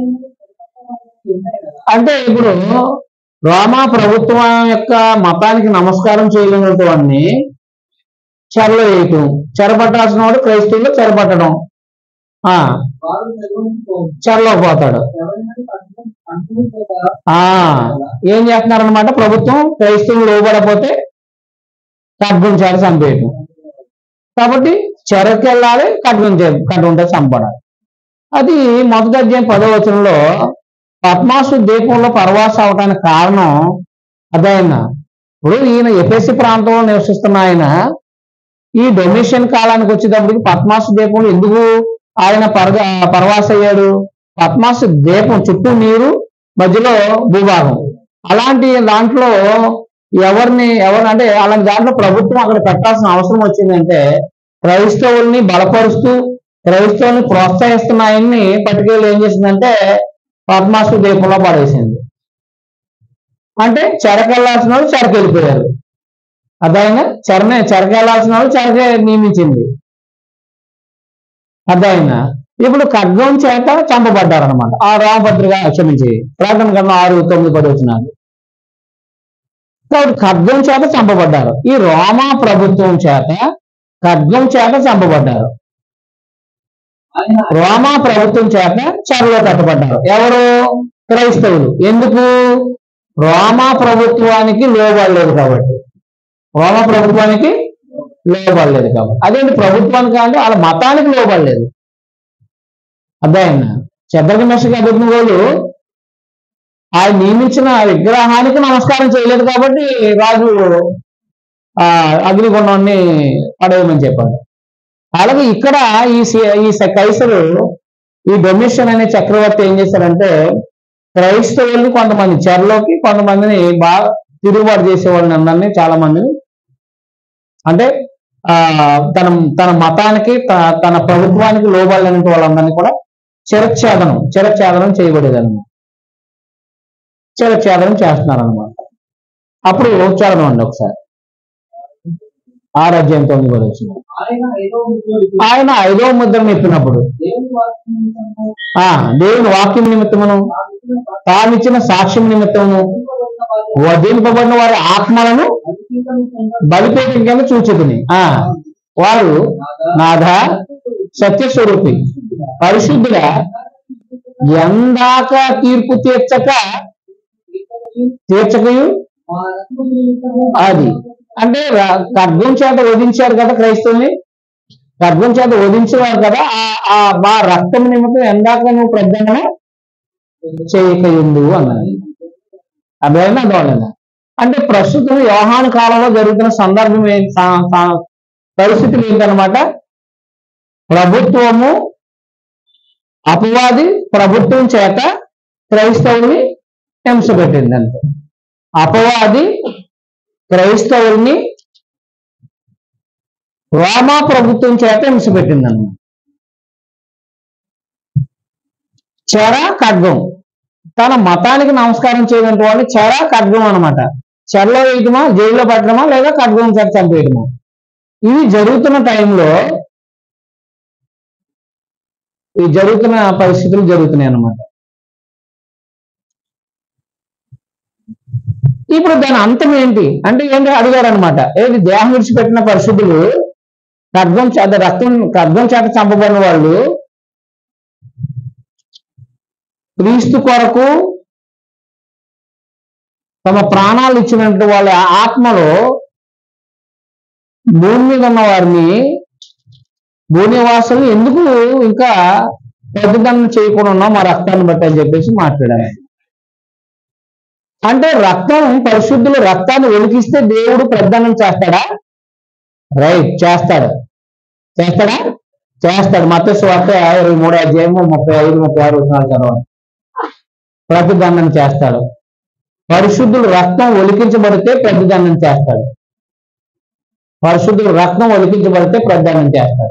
ఉన్నాయి కదా అంటే ఇప్పుడు రోమా ప్రభుత్వం యొక్క మతానికి నమస్కారం చేయలేనటువంటి చెరలో వేయటం చెరపట్టాల్సిన వాడు క్రైస్తవులు చెరపట్టడం ఆ వారు నిర్వహించుకోవచ్చు చెరలో పోతాడు ఎవరైనా పంచం పంచం చేత ఆ ఏం చేస్తున్నారనమాట ప్రభుత్వం క్రైస్తవులు లోబడపోతే ఖడ్గం చెర చంపేయటం కాబట్టి చెరకు వెళ్ళాలి ఖడ్గం చే ఖడ్గంతో చంపడాలి అది మొదటి అధ్యాయం పదో వచనంలో పద్మాసు ద్వీపంలో పరవాస అవడానికి కారణం అదైనా ఇప్పుడు ఈయన ఎఫ్ఎస్సి ప్రాంతంలో నివసిస్తున్న ఆయన ఈ డొమిషన్ కాలానికి వచ్చేటప్పటికి పద్మాసు ద్వీపంలో ఎందుకు ఆయన పరగ పరవాస అయ్యాడు పద్మాసు ద్వీపం చుట్టూ నీరు మధ్యలో భూభాగం అలాంటి దాంట్లో ఎవరిని ఎవరిని అంటే అలాంటి దాంట్లో ప్రభుత్వం అక్కడ పెట్టాల్సిన అవసరం వచ్చిందంటే క్రైస్తవుల్ని బలపరుస్తూ క్రైస్తవుల్ని ప్రోత్సహిస్తున్న ఆయన్ని పట్టుకెళ్ళి ఏం చేసిందంటే పద్మాసు ద్వీపంలో పడేసింది అంటే చెరకెళ్లాల్సిన వాళ్ళు చెరకెళ్ళిపోయారు అర్థమైనా చెరనే చెరకెళ్లాల్సిన వాళ్ళు చెరకే నియమించింది అర్థమైనా ఇప్పుడు ఖడ్గం చేత చంపబడ్డారు అనమాట ఆ రామభద్రగా క్షమించి ప్రకటన కన్నా ఆరు తొమ్మిది పది వచ్చినారు కాబట్టి ఖడ్గం చేత చంపబడ్డారు ఈ రోమా ప్రభుత్వం చేత ఖడ్గం చేత చంపబడ్డారు ఆయన రోమా ప్రభుత్వం చేత చెరలో కట్టబడ్డారు ఎవరు క్రైస్తవులు ఎందుకు రోమా ప్రభుత్వానికి లోబడలేదు కాబట్టి రోమా ప్రభుత్వానికి లోబడలేదు కాబట్టి అదేంటి ప్రభుత్వానికి అంటే వాళ్ళ మతానికి లోబడలేదు అర్థమైందా చెద్దరికి మెషకి అభిజ్ఞులు ఆయన నియమించిన విగ్రహానికి నమస్కారం చేయలేదు కాబట్టి రాజు ఆ అగ్నిగుండాన్ని పడేయమని చెప్పాడు అలాగే ఇక్కడ ఈ సి- ఈ స- కైసరు ఈ డొమిషన్ అనే చక్రవర్తి ఏం చేశారంటే క్రైస్తవుల్ని కొంతమంది చెరలోకి కొంతమందిని బాగా తిరుగుబాటు చేసే వాళ్ళని అందరినీ చాలా మందిని అంటే ఆ తన తన మతానికి త- తన ప్రభుత్వానికి లోబడలేని వాళ్ళందరినీ కూడా చిరఛేదనం చిరఛేదనం చేయబడేది అనమాట చిరఛేదనం చేస్తున్నారు అనమాట అప్పుడు చదవండి ఒకసారి ఆరోగ్యం తొమ్మిది కూడా వచ్చింది ఆయన ఐదో ముద్ర విప్పి ఆయన ఐదో ముద్రను ఎత్తినప్పుడు దేవుని వాక్యం నిమిత్తము ఆ దేవుని వాక్యం నిమిత్తమును నా విషయం తామిచ్చిన సాక్ష్యం నిమిత్తమును పట్టింపబడిన వారి వధింపబడిన వారి ఆత్మలను అధికీకరణ చెందిన బలిపీఠం కింద చూచుకుని ఆ వారు నాథ సత్యస్వరూపి పరిశుద్ధుల ఎందాక తీర్పు తీర్చక తీర్చకయు మా రక్తము నిమిత్తము అది అంటే ర- ఖడ్గం చేత వధించారు కదా క్రైస్తవుని ఖడ్గం చేత వధించేవారు కదా ఆ- ఆ మా రక్తం నిమిత్తం ఎందాక నువ్వు ప్రజ్ఞన చేయకయుండు అన్నది అదేనా అదోలేదా అంటే ప్రస్తుతం యోహాను కాలంలో జరుగుతున్న సందర్భం ఏం సా- సా- పరిస్థితులు ఏంటనమాట ప్రభుత్వము అపవాది ప్రభుత్వం చేత క్రైస్తవుల్ని హింస పెట్టింది అంతే అపవాది క్రైస్తవుల్ని రోమా ప్రభుత్వం చేత హింస పెట్టింది అన్నమాట చెర ఖడ్గం తన మతానికి నమస్కారం చేయడం వాళ్ళు చెర ఖడ్గం అన్నమాట చెరలో వేయటమా జైల్లో పెట్టడమా లేదా ఖడ్గం చేత చంపేయటమా ఇవి జరుగుతున్న టైంలో ఈ జరుగుతున్న పరిస్థితులు జరుగుతున్నాయి అన్నమాట ఇప్పుడు దాని అంతం ఏంటి అంటే ఏంటి అడిగారు అనమాట ఏది దేహం విడిచిపెట్టిన పరిశుద్ధులు ఖడ్గం చేత రక్తం ఖడ్గం చేత చంపబడిన వాళ్ళు క్రీస్తు కొరకు తమ ప్రాణాలు ఇచ్చినట్టు వాళ్ళ ఆత్మలో భూమి మీద ఉన్న వారిని భూనివాసులు ఎందుకు ఇంకా పెద్దదన్న చేయకుండా ఉన్నాం మా రక్తాన్ని బట్టి అని చెప్పేసి మాట్లాడారు అంటే రక్తం పరిశుద్ధులు రక్తాన్ని ఒలికిస్తే దేవుడు పెద్దన్నం చేస్తాడా రైట్ చేస్తాడు చేస్తాడా చేస్తాడు మత స్వార్థ ఇరవై మూడు అధ్యాయము ముప్పై ఐదు ముప్పై ఆరు వచ్చినాలు చదవండి ప్రతిదండన చేస్తాడు పరిశుద్ధులు రక్తం ఒలికించబడితే ప్రతిదండన చేస్తాడు పరిశుద్ధులు రక్తం ఒలికించబడితే ప్రతిదండన చేస్తాడు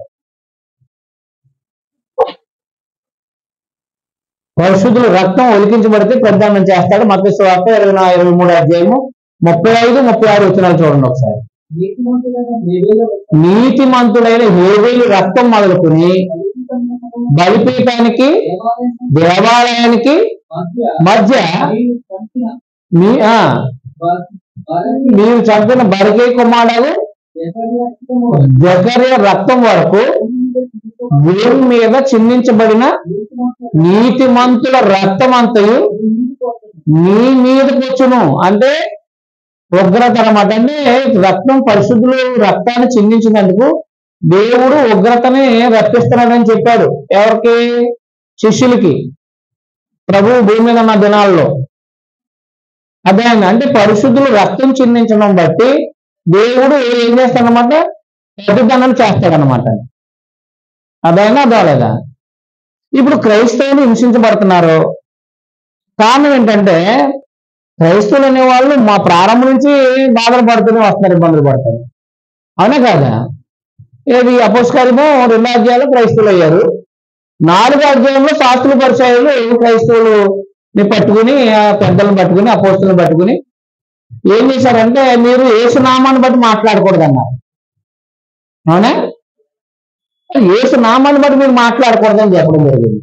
పరిశుద్ధులు రక్తం ఒలికించబడితే ప్రతిదండన చేస్తాడు మత స్వార్థ ఇరవై నా- ఇరవై మూడు అధ్యాయము ముప్పై ఐదు ముప్పై ఆరు వచ్చినాలు చూడండి ఒకసారి నీతిమంతులైన హేబేలు నీతిమంతుడైన హేవేలు రక్తం మొదలుకొని బలిపీఠానికి దేవాలయం దేవాలయానికి మధ్య మధ్య మరియు చంపిన మీ ఆ వారి- వారిని మీరు చంపిన బరికే కుమారుడు ఎవరి రక్తము జకర్య రక్తం వరకు భూమి మీద చిందించబడిన నీతిమంతుల నీతిమంతుల రక్తం అంతయు నీతిపోతుంది. నీ మీదకి వచ్చును అంటే ఉగ్రత అనమాట అంటే రక్తం పరిశుద్ధులు రక్తాన్ని చిందించినందుకు దేవుడు ఉగ్రతని రప్పిస్తున్నాడని చెప్పాడు ఎవరికి శిష్యులకి ప్రభు భూమి మీద ఉన్న దినాల్లో అదే అండి. అంటే పరిశుద్ధులు రక్తం చిందించడం బట్టి దేవుడు ఏం చేస్తాడనమాట ప్రతిదండన చేస్తాడనమాట అదైనా అదోలేదా ఇప్పుడు క్రైస్తవులు హింసించబడుతున్నారు కారణం ఏంటంటే క్రైస్తవులు అనేవాళ్ళు మా ప్రారంభం నుంచి బాధలు పడుతూనే వస్తున్నారు ఇబ్బందులు పడతారు అవునా కాదా ఏది అపోస్కారము రెండు అధ్యాయాలు క్రైస్తవులు అయ్యారు నాలుగో అధ్యాయంలో శాస్త్రుల పరిచయాలు క్రైస్తవులు పట్టుకుని ఆ పెద్దలను పట్టుకుని అపోస్తులను పట్టుకుని ఏం చేశారంటే మీరు ఏసునామాన్ని బట్టి మాట్లాడకూడదు అన్నారు అవునా యేసు నామాన్ని బట్టి మీరు మాట్లాడకూడదని చెప్పడం జరిగింది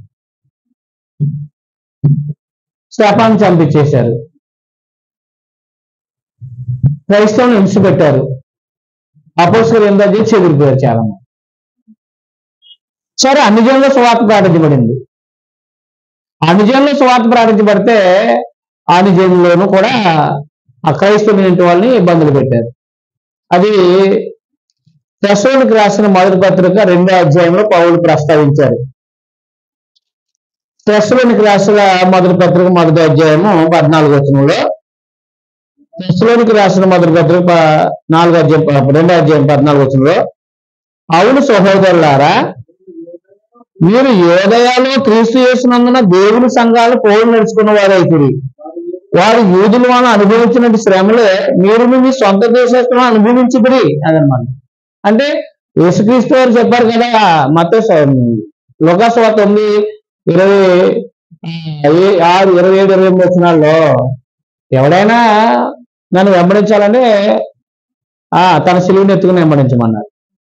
శ్రపాన్ని చంపించేశారు క్రైస్తవులను హింస పెట్టారు అపోసులు ఏందో చేసి చెదిరిపోయారు చాలా మంది సరే అన్ని జనుల్లో సువార్త ప్రకటించబడింది అన్ని జనుల్లో సువార్త ప్రకటించబడితే అన్ని జనుల్లోనూ కూడా ఆ క్రైస్తవులు వాళ్ళని ఇబ్బందులు పెట్టారు అది దశవునికి రాసిన మొదటి పత్రిక రెండో అధ్యాయంలో పౌరులు ప్రస్తావించారు దశలోనికి రాసిన మొదటి పత్రిక మొదటి అధ్యాయము పద్నాలుగు వచనంలో దశలోనికి రాసిన మొదటి పత్రిక ప- నాలుగో అధ్యాయం ప- రెండో అధ్యాయం పద్నాలుగు వచనంలో అవును సహోదరులారా మీరు యోదయాలో క్రీస్తు చేసినందున దేవుని సంఘాలు పోలు నడుచుకున్న వారైతురి వారు యూదుల వలన అనుభవించిన శ్రమలే మీరు మీ సొంత దేశంలో అనుభవించుకుని అదనమాట అంటే యేసుక్రీస్తు వారు చెప్పారు కదా మత లోకాసభ తొమ్మిది ఇరవై ఆ, ఏ- ఆరు ఇరవై ఏడు ఇరవై ఎనిమిది వచ్చినాల్లో ఎవడైనా నన్ను వెంబడించాలంటే ఆ తన సిలువుని ఎత్తుకుని వెంబడించమన్నాడు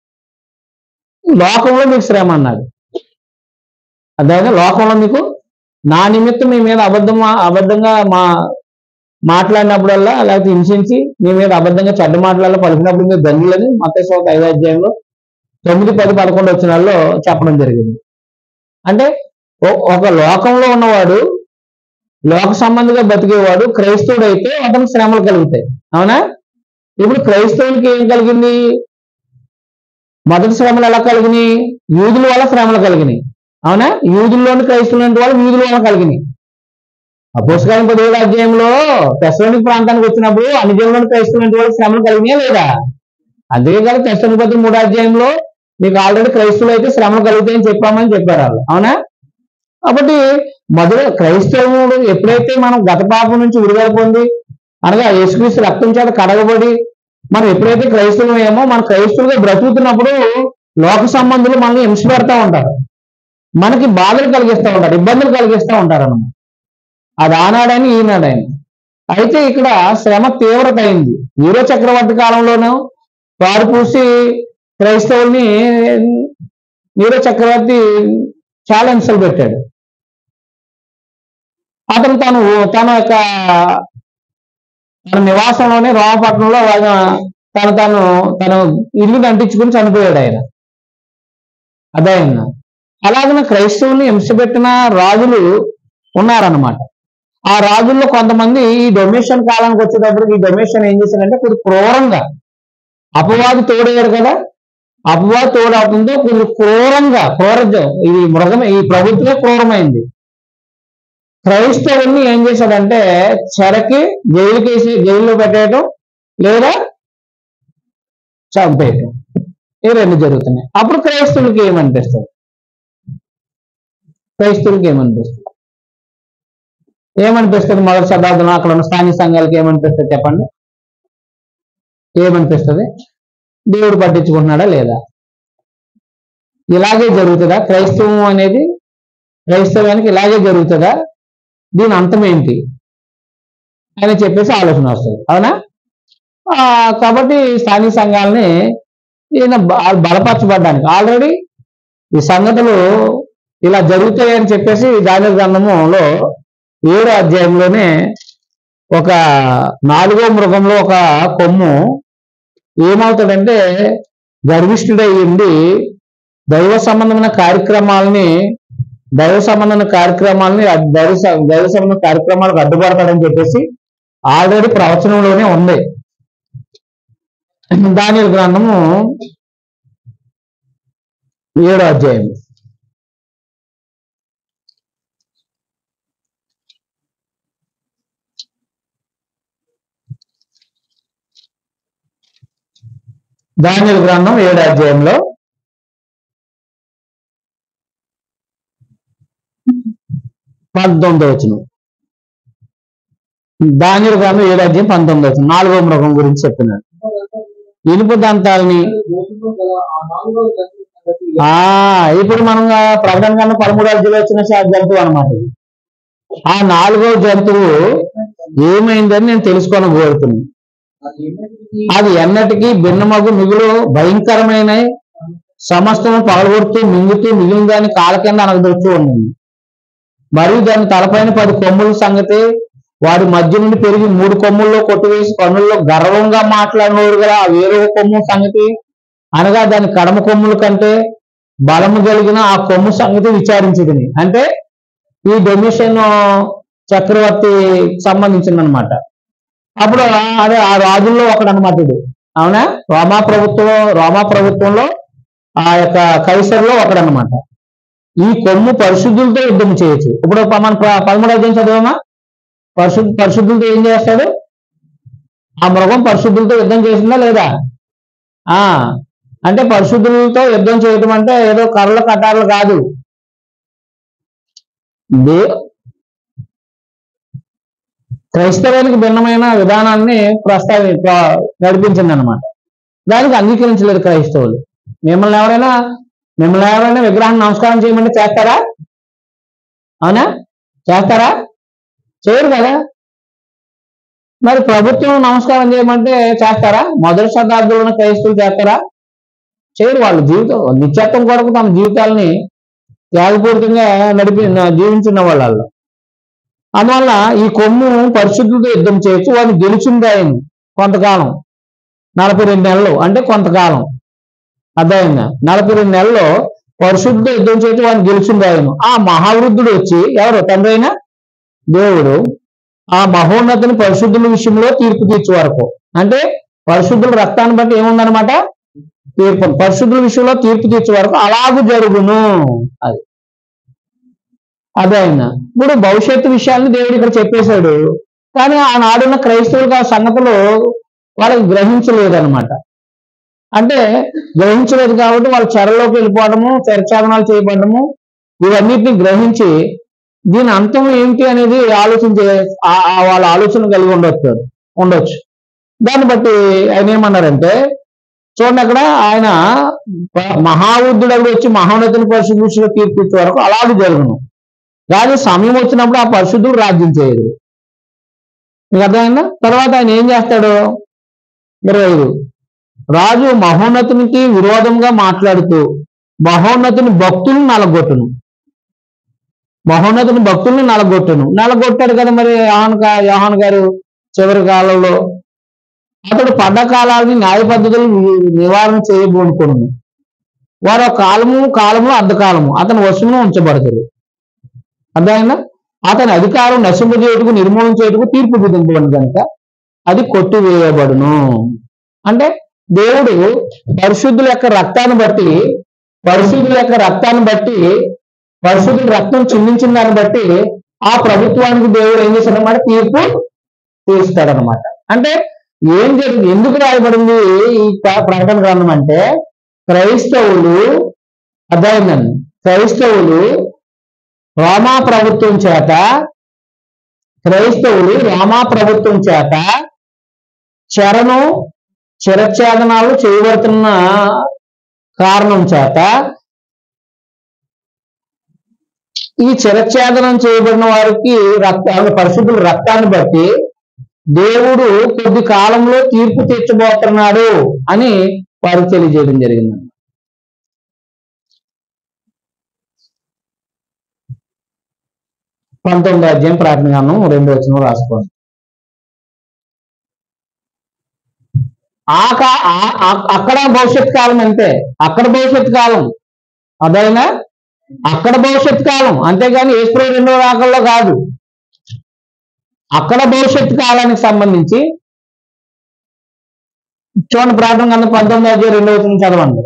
లోకంలో మీకు శ్రమ అన్నాడు అదైనా లోకంలో మీకు నా నిమిత్తం మీ మీద అబద్ధం అబద్ధంగా మా మాట్లాడినప్పుడల్లా లేకపోతే హింసించి మీ మీద అబద్ధంగా చెడ్డ మాట్లాడాలి పలికినప్పుడు మీరు దండులని మతేశ్వర ఐదో అధ్యాయంలో తొమ్మిది పది పదకొండు వచ్చినాల్లో చెప్పడం జరిగింది అంటే ఒ- ఒక లోకంలో ఉన్నవాడు లోక సంబంధిగా బతికేవాడు క్రైస్తవుడు అయితే అతనికి శ్రమలు కలుగుతాయి అవునా ఇప్పుడు క్రైస్తవులకి ఏం కలిగింది మొదటి శ్రమలు ఎలా కలిగినాయి యూదుల వల్ల శ్రమలు కలిగినాయి అవునా యూదుల్లోని క్రైస్తవులు వాళ్ళు యూదుల వల్ల కలిగినాయి అపోసకాలం పదివేల అధ్యాయంలో తెసలోనిక ప్రాంతానికి వచ్చినప్పుడు అన్ని జనులను క్రైస్తవులు వాళ్ళకి శ్రమలు కలిగినాయా లేదా అందుకే కదా తెసలోని పత్రిక మూడో అధ్యాయంలో మీకు ఆల్రెడీ క్రైస్తవులు అయితే శ్రమలు కలుగుతాయని చెప్పామని చెప్పారు వాళ్ళు అవునా కాబట్టి మొదలు క్రైస్తవుడు ఎప్పుడైతే మనం గత పాపం నుంచి విడుదల పొంది అనగా యేసుక్రీస్తు రక్తం చేత కడగబడి మనం ఎప్పుడైతే క్రైస్తవం ఏమో మన క్రైస్తవులుగా బ్రతుకుతున్నప్పుడు లోక సంబంధులు మనల్ని హింస పెడతా ఉంటారు మనకి బాధలు కలిగిస్తూ ఉంటారు ఇబ్బందులు కలిగిస్తూ ఉంటారు అన్నమాట అది ఆనాడని ఈనాడని అయితే ఇక్కడ శ్రమ తీవ్రత అయింది వీరో చక్రవర్తి కాలంలోనూ వారు పూసి క్రైస్తవుల్ని వీరో చక్రవర్తి చాలా హింసలు పెట్టాడు అతను తను తన యొక్క తన నివాసంలోనే రామపట్నంలో ఆయన తను తను తన ఇల్లుని అంటించుకుని చనిపోయాడు ఆయన అదే ఆయన అలాగనే క్రైస్తవుల్ని హింసపెట్టిన రాజులు ఉన్నారన్నమాట ఆ రాజుల్లో కొంతమంది ఈ డొమేషన్ కాలానికి వచ్చేటప్పుడు ఈ డొమేషన్ ఏం చేశారంటే కొద్ది క్రూరంగా అపవాది తోడయ్యారు కదా అపవాది తోడవుతుందో కొద్ది క్రూరంగా క్రూరజం ఇది మృగమే ఈ ప్రభుత్వమే క్రూరమైంది క్రైస్తవుల్ని ఏం చేశాడంటే చెరకి జైలుకి వేసి జైల్లో పెట్టేయటం లేదా చంపేయటం ఈ రెండు జరుగుతున్నాయి అప్పుడు క్రైస్తవులకి ఏమనిపిస్తుంది క్రైస్తవులకి ఏమనిపిస్తుంది ఏమనిపిస్తుంది మొదటి శతాబ్దంలో అక్కడ ఉన్న స్థానిక సంఘాలకి ఏమనిపిస్తుంది చెప్పండి ఏమనిపిస్తుంది దేవుడు పట్టించుకుంటున్నాడా లేదా ఇలాగే జరుగుతుందా క్రైస్తవం అనేది క్రైస్తవానికి ఇలాగే జరుగుతుందా దీని అంతం ఏంటి అని చెప్పేసి ఆలోచన వస్తుంది అవునా ఆ, కాబట్టి స్థానిక సంఘాలని ఈయన బ- బలపరచబడ్డానికి ఆల్రెడీ ఈ సంగతులు ఇలా జరుగుతాయని చెప్పేసి దాని గ్రంథములో ఏడో అధ్యాయంలోనే ఒక నాలుగో మృగంలో ఒక కొమ్ము ఏమవుతాడంటే గర్విష్ఠుడై ఉండి దైవ సంబంధమైన కార్యక్రమాలని దైవ సంబంధమైన కార్యక్రమాలని అడ్- దైవ స- దైవ సంబంధ కార్యక్రమాలకు అడ్డుపడతాడని చెప్పేసి ఆల్రెడీ ప్రవచనంలోనే ఉంది దాని గ్రంథము ఏడో అధ్యాయం దాని గ్రంథం ఏడో అధ్యాయంలో పంతొమ్మిది వచ్చిన దాని గ్రంథం ఏడో అధ్యాయం పంతొమ్మిది వచ్చిన నాలుగో మృగం గురించి చెప్తున్నాడు ఇనుపు దంతాలని దోషులు గల ఆ నాలుగో జంతువు సంగతి ఆ ఇప్పుడు మనం ఆ ప్రకటన కన్నా పదమూడు అధ్యాయులు వచ్చిన శా- జంతువు అనమాట ఇది ఆ నాలుగో జంతువు ఏమైందని నేను తెలుసుకొని కోరుతున్నాను అది ఎన్నటికీ అది ఎన్నటికీ భిన్నమగు మిగులు భయంకరమైన సమస్తము పగలగొడుతూ మింగుతూ మిగిలిన దాన్ని కాల కింద అనగదొచ్చు ఉండింది మరియు దాని తలపైన పది కొమ్ముల సంగతి వాడి మధ్య నుండి పెరిగి మూడు కొమ్ముల్లో కొట్టివేసి కన్నుల్లో గర్వంగా మాట్లాడినోడు గల ఆ వేరే కొమ్ము సంగతి అనగా దాని కడమ కొమ్ముల కంటే బలము కలిగిన ఆ కొమ్ము సంగతి విచారించదని అంటే ఈ డొమిషన్ చక్రవర్తి సంబంధించింది అనమాట అప్పుడు ఆ- అదే ఆ రాజుల్లో ఒకడు అనమాట ఇది అవునా రోమా ప్రభుత్వం రోమా ప్రభుత్వంలో ఆ యొక్క కైసర్లో ఒకడనమాట ఈ కొమ్ము పరిశుద్ధులతో యుద్ధం చేయొచ్చు ఇప్పుడు ప- మన ప- పదమూడవ అధ్యాయం చదివామా పరిశుద్ధ పరిశుద్ధులతో ఏం చేస్తాడు ఆ మృగం పరిశుద్ధులతో యుద్ధం చేసిందా లేదా ఆ అంటే పరిశుద్ధులతో యుద్ధం చేయటం అంటే ఏదో కర్రలు కటార్లు కాదు దే క్రైస్తవానికి భిన్నమైన విధానాన్ని ప్రస్తావి ప్ర- నడిపించింది అనమాట దానికి అంగీకరించలేదు క్రైస్తవులు మిమ్మల్ని ఎవరైనా మిమ్మల్ని ఎవరైనా విగ్రహాన్ని నమస్కారం చేయమంటే చేస్తారా అవునా చేస్తారా చేయరు కదా మరి ప్రభుత్వం నమస్కారం చేయమంటే చేస్తారా మొదటి శతాబ్దంలో ఉన్న క్రైస్తవులు చేస్తారా చేయరు వాళ్ళ జీవితం నిత్యత్వం కొరకు తమ జీవితాలని త్యాగపూరితంగా నడిపి జీవించిన వాళ్ళు అందువల్ల ఈ కొమ్ము పరిశుద్ధులతో యుద్ధం చేయొచ్చు వాడిని గెలిచింది ఆయన కొంతకాలం నలభై రెండు నెలలు అంటే కొంతకాలం అర్థమైందా నలభై రెండు నెలల్లో పరిశుద్ధుడు యుద్ధం చేయొచ్చు వాడిని గెలిచింది ఆయన ఆ మహావృద్ధుడు వచ్చి ఎవరు తండ్రి అయినా దేవుడు ఆ మహోన్నతిని పరిశుద్ధుల విషయంలో తీర్పు తీర్చే వరకు అంటే పరిశుద్ధుల రక్తాన్ని బట్టి ఏముందనమాట తీర్పు పరిశుద్ధుల విషయంలో తీర్పు తీర్చే వరకు అలాగూ జరుగును అది అదే ఆయన ఇప్పుడు భవిష్యత్తు విషయాన్ని దేవుడు ఇక్కడ చెప్పేశాడు కానీ ఆనాడున్న క్రైస్తవులకు ఆ సంగతులు వాళ్ళకి గ్రహించలేదన్నమాట అంటే గ్రహించలేదు కాబట్టి వాళ్ళు చెరలోకి వెళ్ళిపోవడము చర్చాదనాలు చేయబడము ఇవన్నిటిని గ్రహించి దీని అంతం ఏంటి అనేది ఆలోచించే ఆ- ఆ వాళ్ళ ఆలోచన కలిగి ఉండొచ్చు ఉండొచ్చు దాన్ని బట్టి ఆయన ఏమన్నారంటే చూడండి అక్కడ ఆయన మహావుద్ధుడు వచ్చి మహోన్నతిని పరిశుద్ధ తీర్పు ఇచ్చే వరకు అలాగే జరుగును కానీ సమయం వచ్చినప్పుడు ఆ పరిశుద్ధుడు రాజ్యం చేయదు మీకు అర్థమైందా తర్వాత ఆయన ఏం చేస్తాడు ఇరవై ఐదు రాజు మహోన్నతునికి విరోధంగా మాట్లాడుతూ మహోన్నతుని భక్తులను నలగొట్టును మహోన్నతుని భక్తుల్ని నలగొట్టును నలగొట్టాడు కదా మరి యోహాన్ గా- యోహాన్ గారు చివరి కాలంలో అతడు పడ్డ కాలాన్ని న్యాయ పద్ధతులు ని- నివారణ చేయబోనుకును వారు కాలము కాలము అర్ధకాలము అతని వశమును ఉంచబడతారు అర్థమైందా అతని అధికారం నశింపజేయటకు నిర్మూలన చేయటకు తీర్పు విధింపబడి కనుక అది కొట్టివేయబడును అంటే దేవుడు పరిశుద్ధుల యొక్క రక్తాన్ని బట్టి పరిశుద్ధుల యొక్క రక్తాన్ని బట్టి పరిశుద్ధుల రక్తం చిందించిన దాన్ని బట్టి ఆ ప్రభుత్వానికి దేవుడు ఏం చేశాడన్నమాట తీర్పు తీస్తాడనమాట అంటే ఏం జరిగింది ఎందుకు రాయబడింది ఈ ప్ర- ప్రకటన గ్రంథం అంటే క్రైస్తవులు అర్థమైందండి క్రైస్తవులు రోమా ప్రభుత్వం చేత క్రైస్తవులు రోమా ప్రభుత్వం చేత చెరను చిరఛేదనాలు చేయబడుతున్న కారణం చేత ఈ చిరఛేదనం చేయబడిన వారికి రక్త పరిశుద్ధుల రక్తాన్ని బట్టి దేవుడు కొద్ది కాలంలో తీర్పు తీర్చబోతున్నాడు అని వారికి తెలియజేయడం జరిగింది పంతొమ్మిది అధ్యాయం ప్రార్థన గానం రెండు వచ్చిన రాసుకోండి ఆ కా- ఆ- ఆ- అక్కడ భవిష్యత్ కాలం అంతే అక్కడ భవిష్యత్ కాలం అదైనా అక్కడ భవిష్యత్ కాలం అంతేగాని ఏప్రిల్ రెండో రాకల్లో కాదు అక్కడ భవిష్యత్ కాలానికి సంబంధించి చూడండి ప్రార్థన కన్నా పంతొమ్మిది అధ్యాయం రెండో వచ్చిన చదవండి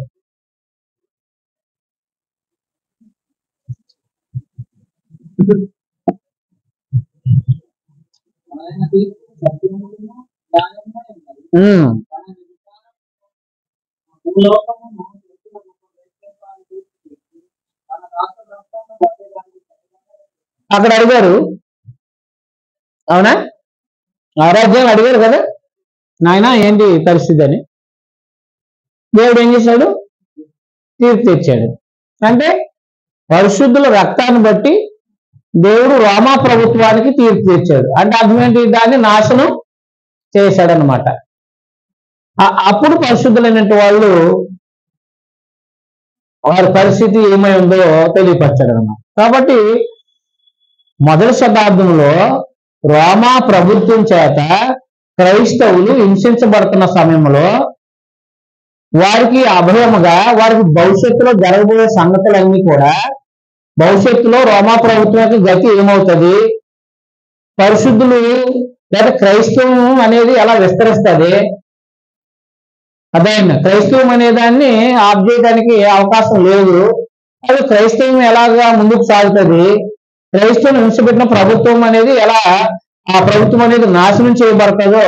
ఆయన తీర్పు సత్యమును న్యాయమును ఉన్నది. ఉమ్, తన విచారణ భూలోకము మన చేతుల ఉన్న వ్యక్తిత్వాన్ని తీర్చిదిద్ది, తన రాష్ట్ర రాష్ట్రాలను బతకడానికి సరిగా అక్కడ అడిగారు అవునా ఆరాధ్యం అడిగారు కదా నాయన ఏంటి పరిస్థితి అని దేవుడు ఏం చేశాడు తీర్పు తెచ్చాడు అంటే పరిశుద్ధుల రక్తాన్ని బట్టి దేవుడు రోమా ప్రభుత్వానికి తీర్పు తెచ్చాడు అంటే అర్థం ఏంటి దాన్ని నాశనం చేశాడనమాట అప్పుడు పరిశుద్ధులైనటువంటి వాళ్ళు వారి పరిస్థితి ఏమై ఉందో తెలియపరచాడు అన్నమాట కాబట్టి మొదటి శతాబ్దంలో రోమా ప్రభుత్వం చేత క్రైస్తవులు హింసించబడుతున్న సమయంలో వారికి అభయముగా వారికి భవిష్యత్తులో జరగబోయే సంగతులన్నీ కూడా భవిష్యత్తులో రోమా ప్రభుత్వం యొక్క గతి ఏమవుతుంది పరిశుద్ధులు లేదా క్రైస్తవం అనేది ఎలా విస్తరిస్తుంది అదే క్రైస్తవం అనే దాన్ని ఆఫ్ చేయడానికి అవకాశం లేదు అది క్రైస్తవం ఎలాగా ముందుకు సాగుతుంది క్రైస్తవం హింసపెట్టిన ప్రభుత్వం అనేది ఎలా ఆ ప్రభుత్వం అనేది నాశనం చేయబడుతుందో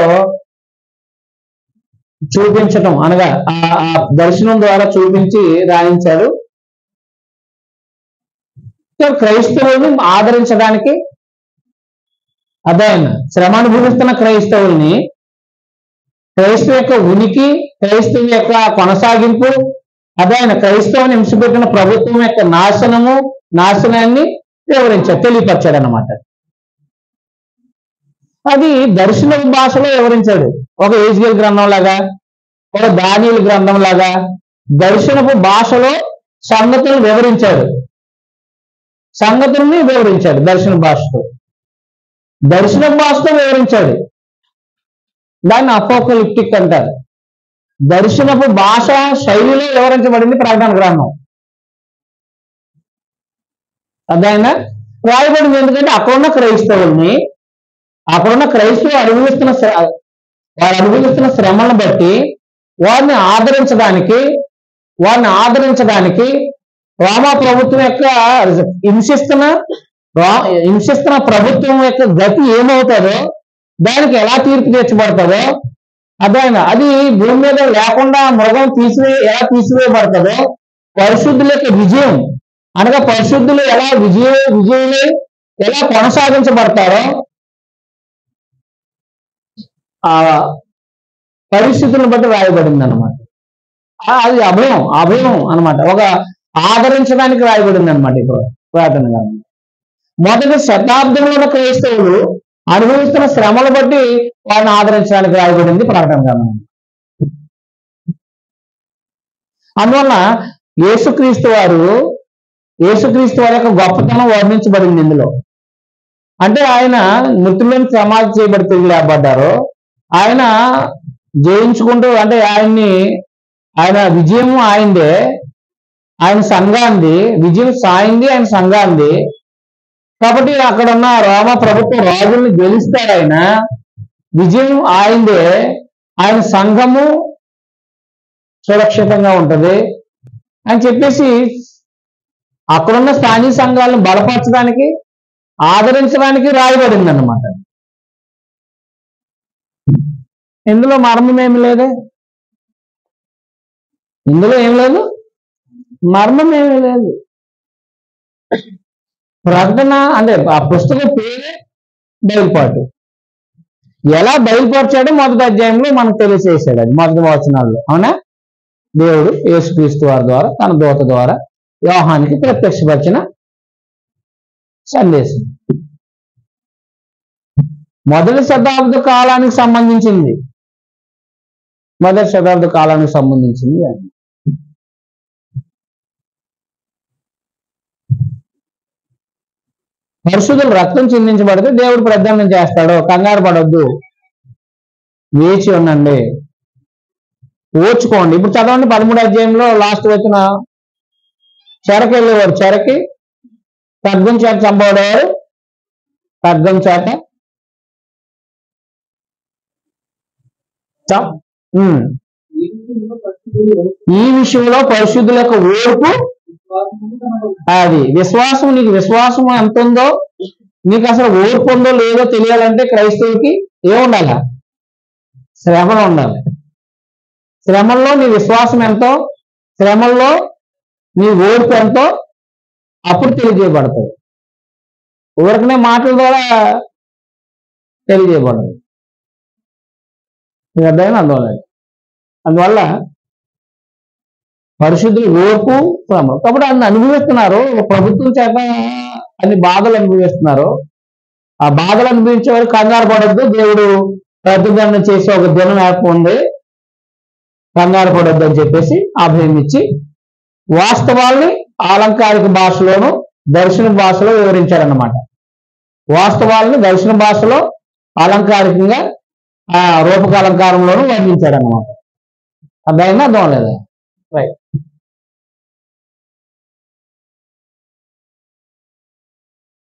చూపించటం అనగా ఆ ఆ దర్శనం ద్వారా చూపించి రాయించాడు ఇక్కడ క్రైస్తవుల్ని ఆదరించడానికి అదే శ్రమ అనుభవిస్తున్న క్రైస్తవుల్ని క్రైస్తవ యొక్క ఉనికి క్రైస్తవ యొక్క కొనసాగింపు అదే ఆయన క్రైస్తవుని హింసపెట్టిన ప్రభుత్వం యొక్క నాశనము నాశనాన్ని వివరించాడు తెలియపరిచాడు అన్నమాట అది దర్శన భాషలో వివరించాడు ఒక ఏజ్గల్ గ్రంథం లాగా ఒక దానియుల గ్రంథం లాగా దర్శనపు భాషలో సంగతులను వివరించాడు సంగతుల్ని వివరించాడు దర్శన భాషతో దర్శన భాషతో వివరించాడు దాన్ని అపోకలిప్టిక్ అంటారు దర్శనపు భాష శైలిలో వివరించబడింది ప్రకటన గ్రంథం అదైనా రాయబడింది ఎందుకంటే అక్కడున్న క్రైస్తవుల్ని అక్కడున్న క్రైస్తవులు అనుభవిస్తున్న శ్ర- వారు అనుభవిస్తున్న శ్రమలను బట్టి వారిని ఆదరించడానికి వారిని ఆదరించడానికి రోమా ప్రభుత్వం యొక్క హింసిస్తున్న రా- హింసిస్తున్న ప్రభుత్వం యొక్క గతి ఏమవుతుందో దానికి ఎలా తీర్పు తీర్చబడుతుందో అదైన అది భూమి మీద లేకుండా మృగం తీసివే ఎలా తీసివేయబడుతుందో పరిశుద్ధుల యొక్క విజయం అనగా పరిశుద్ధులు ఎలా విజయ విజయులు ఎలా కొనసాగించబడతారో ఆ పరిస్థితులను బట్టి రాయబడింది అనమాట అది అభయం అభయం అన్నమాట ఒక ఆదరించడానికి రాయబడింది అనమాట ఇప్పుడు ప్రార్థన గ్రంథం మొదటి శతాబ్దంలో ఉన్న క్రైస్తవులు అనుభవిస్తున్న శ్రమలు బట్టి వారిని ఆదరించడానికి రాయబడింది ప్రకటన గ్రంథం అందువల్ల యేసుక్రీస్తు వారు యేసుక్రీస్తు వారి యొక్క గొప్పతనం వర్ణించబడింది ఇందులో అంటే ఆయన మృతులను సమాధి చేయబడి తిరిగి లేపడ్డారు ఆయన జయించుకుంటూ అంటే ఆయన్ని ఆయన విజయం ఆయనదే ఆయన సంఘాంది విజయం సాయింది ఆయన సంఘాంది కాబట్టి అక్కడ ఉన్న రోమ ప్రభుత్వ రాజుల్ని గెలుస్తాడు ఆయన విజయం ఆయనదే ఆయన సంఘము సురక్షితంగా ఉంటది అని చెప్పేసి అక్కడున్న స్థానిక సంఘాలను బలపరచడానికి ఆదరించడానికి రాయబడింది అన్నమాట ఇందులో మర్మం ఏమి లేదే ఇందులో ఏం లేదు మర్మం ఏమీ లేదు ప్రకటన అంటే ఆ పుస్తకం పేరే బయలుపాటు ఎలా బయలుపరిచాడో మొదటి అధ్యాయంలో మనకు తెలియచేసాడు అది మొదటి వచనాల్లో అవునా దేవుడు యేసుక్రీస్తు వారి ద్వారా తన దూత ద్వారా వ్యవహానికి ప్రత్యక్షపరిచిన సందేశం మొదటి శతాబ్ద కాలానికి సంబంధించింది మొదటి శతాబ్ద కాలానికి సంబంధించింది అది. పరిశుద్ధులు రక్తం చిందించబడితే దేవుడు ప్రధానం చేస్తాడు కంగారు పడొద్దు వేచి ఉండండి ఓర్చుకోండి ఇప్పుడు చదవండి పదమూడు అధ్యాయంలో లాస్ట్ వచ్చిన చెరకి వెళ్ళేవారు చెరకి ఖడ్గం చేత చంపబడేవారు ఖడ్గం చేత చం- ఉమ్. ఈ విషయంలో పరిస్థితులు ఈ విషయంలో పరిశుద్ధుల యొక్క ఓర్పు విశ్వాసము కనబడుతుంది. అది విశ్వాసం నీకు విశ్వాసం ఎంత ఉందో నీకు అసలు ఓర్పు ఉందో లేదో తెలియాలంటే క్రైస్తవుకి ఏముండాలి శ్రమలు ఉండాలి శ్రమల్లో నీ విశ్వాసం ఎంతో శ్రమల్లో నీ ఓర్పు ఎంతో అప్పుడు తెలియజేయబడుతుంది ఊరకనే మాటల ద్వారా తెలియజేయబడదు మీకు అర్థమైనా అందువల్ల అందువల్ల పరిశుద్ధులు ఓర్పు శ్రమ కాబట్టి అన్ని అనుభవిస్తున్నారు ఒక ప్రభుత్వం చేత అన్ని బాధలు అనుభవిస్తున్నారు ఆ బాధలు అనుభవించే వారు కంగారు పడొద్దు దేవుడు ప్రతిదండ చేసే ఒక దినం ఏర్ప ఉంది కంగారు పడొద్దు అని చెప్పేసి అభయం ఇచ్చి వాస్తవాల్ని ఆలంకారిక భాషలోను దర్శన భాషలో వివరించారన్నమాట వాస్తవాలను దర్శన భాషలో అలంకారికంగా ఆ రూపక అలంకారంలోనూ వర్ణించారన్నమాట అర్థమైందా అర్థం లేదా రైట్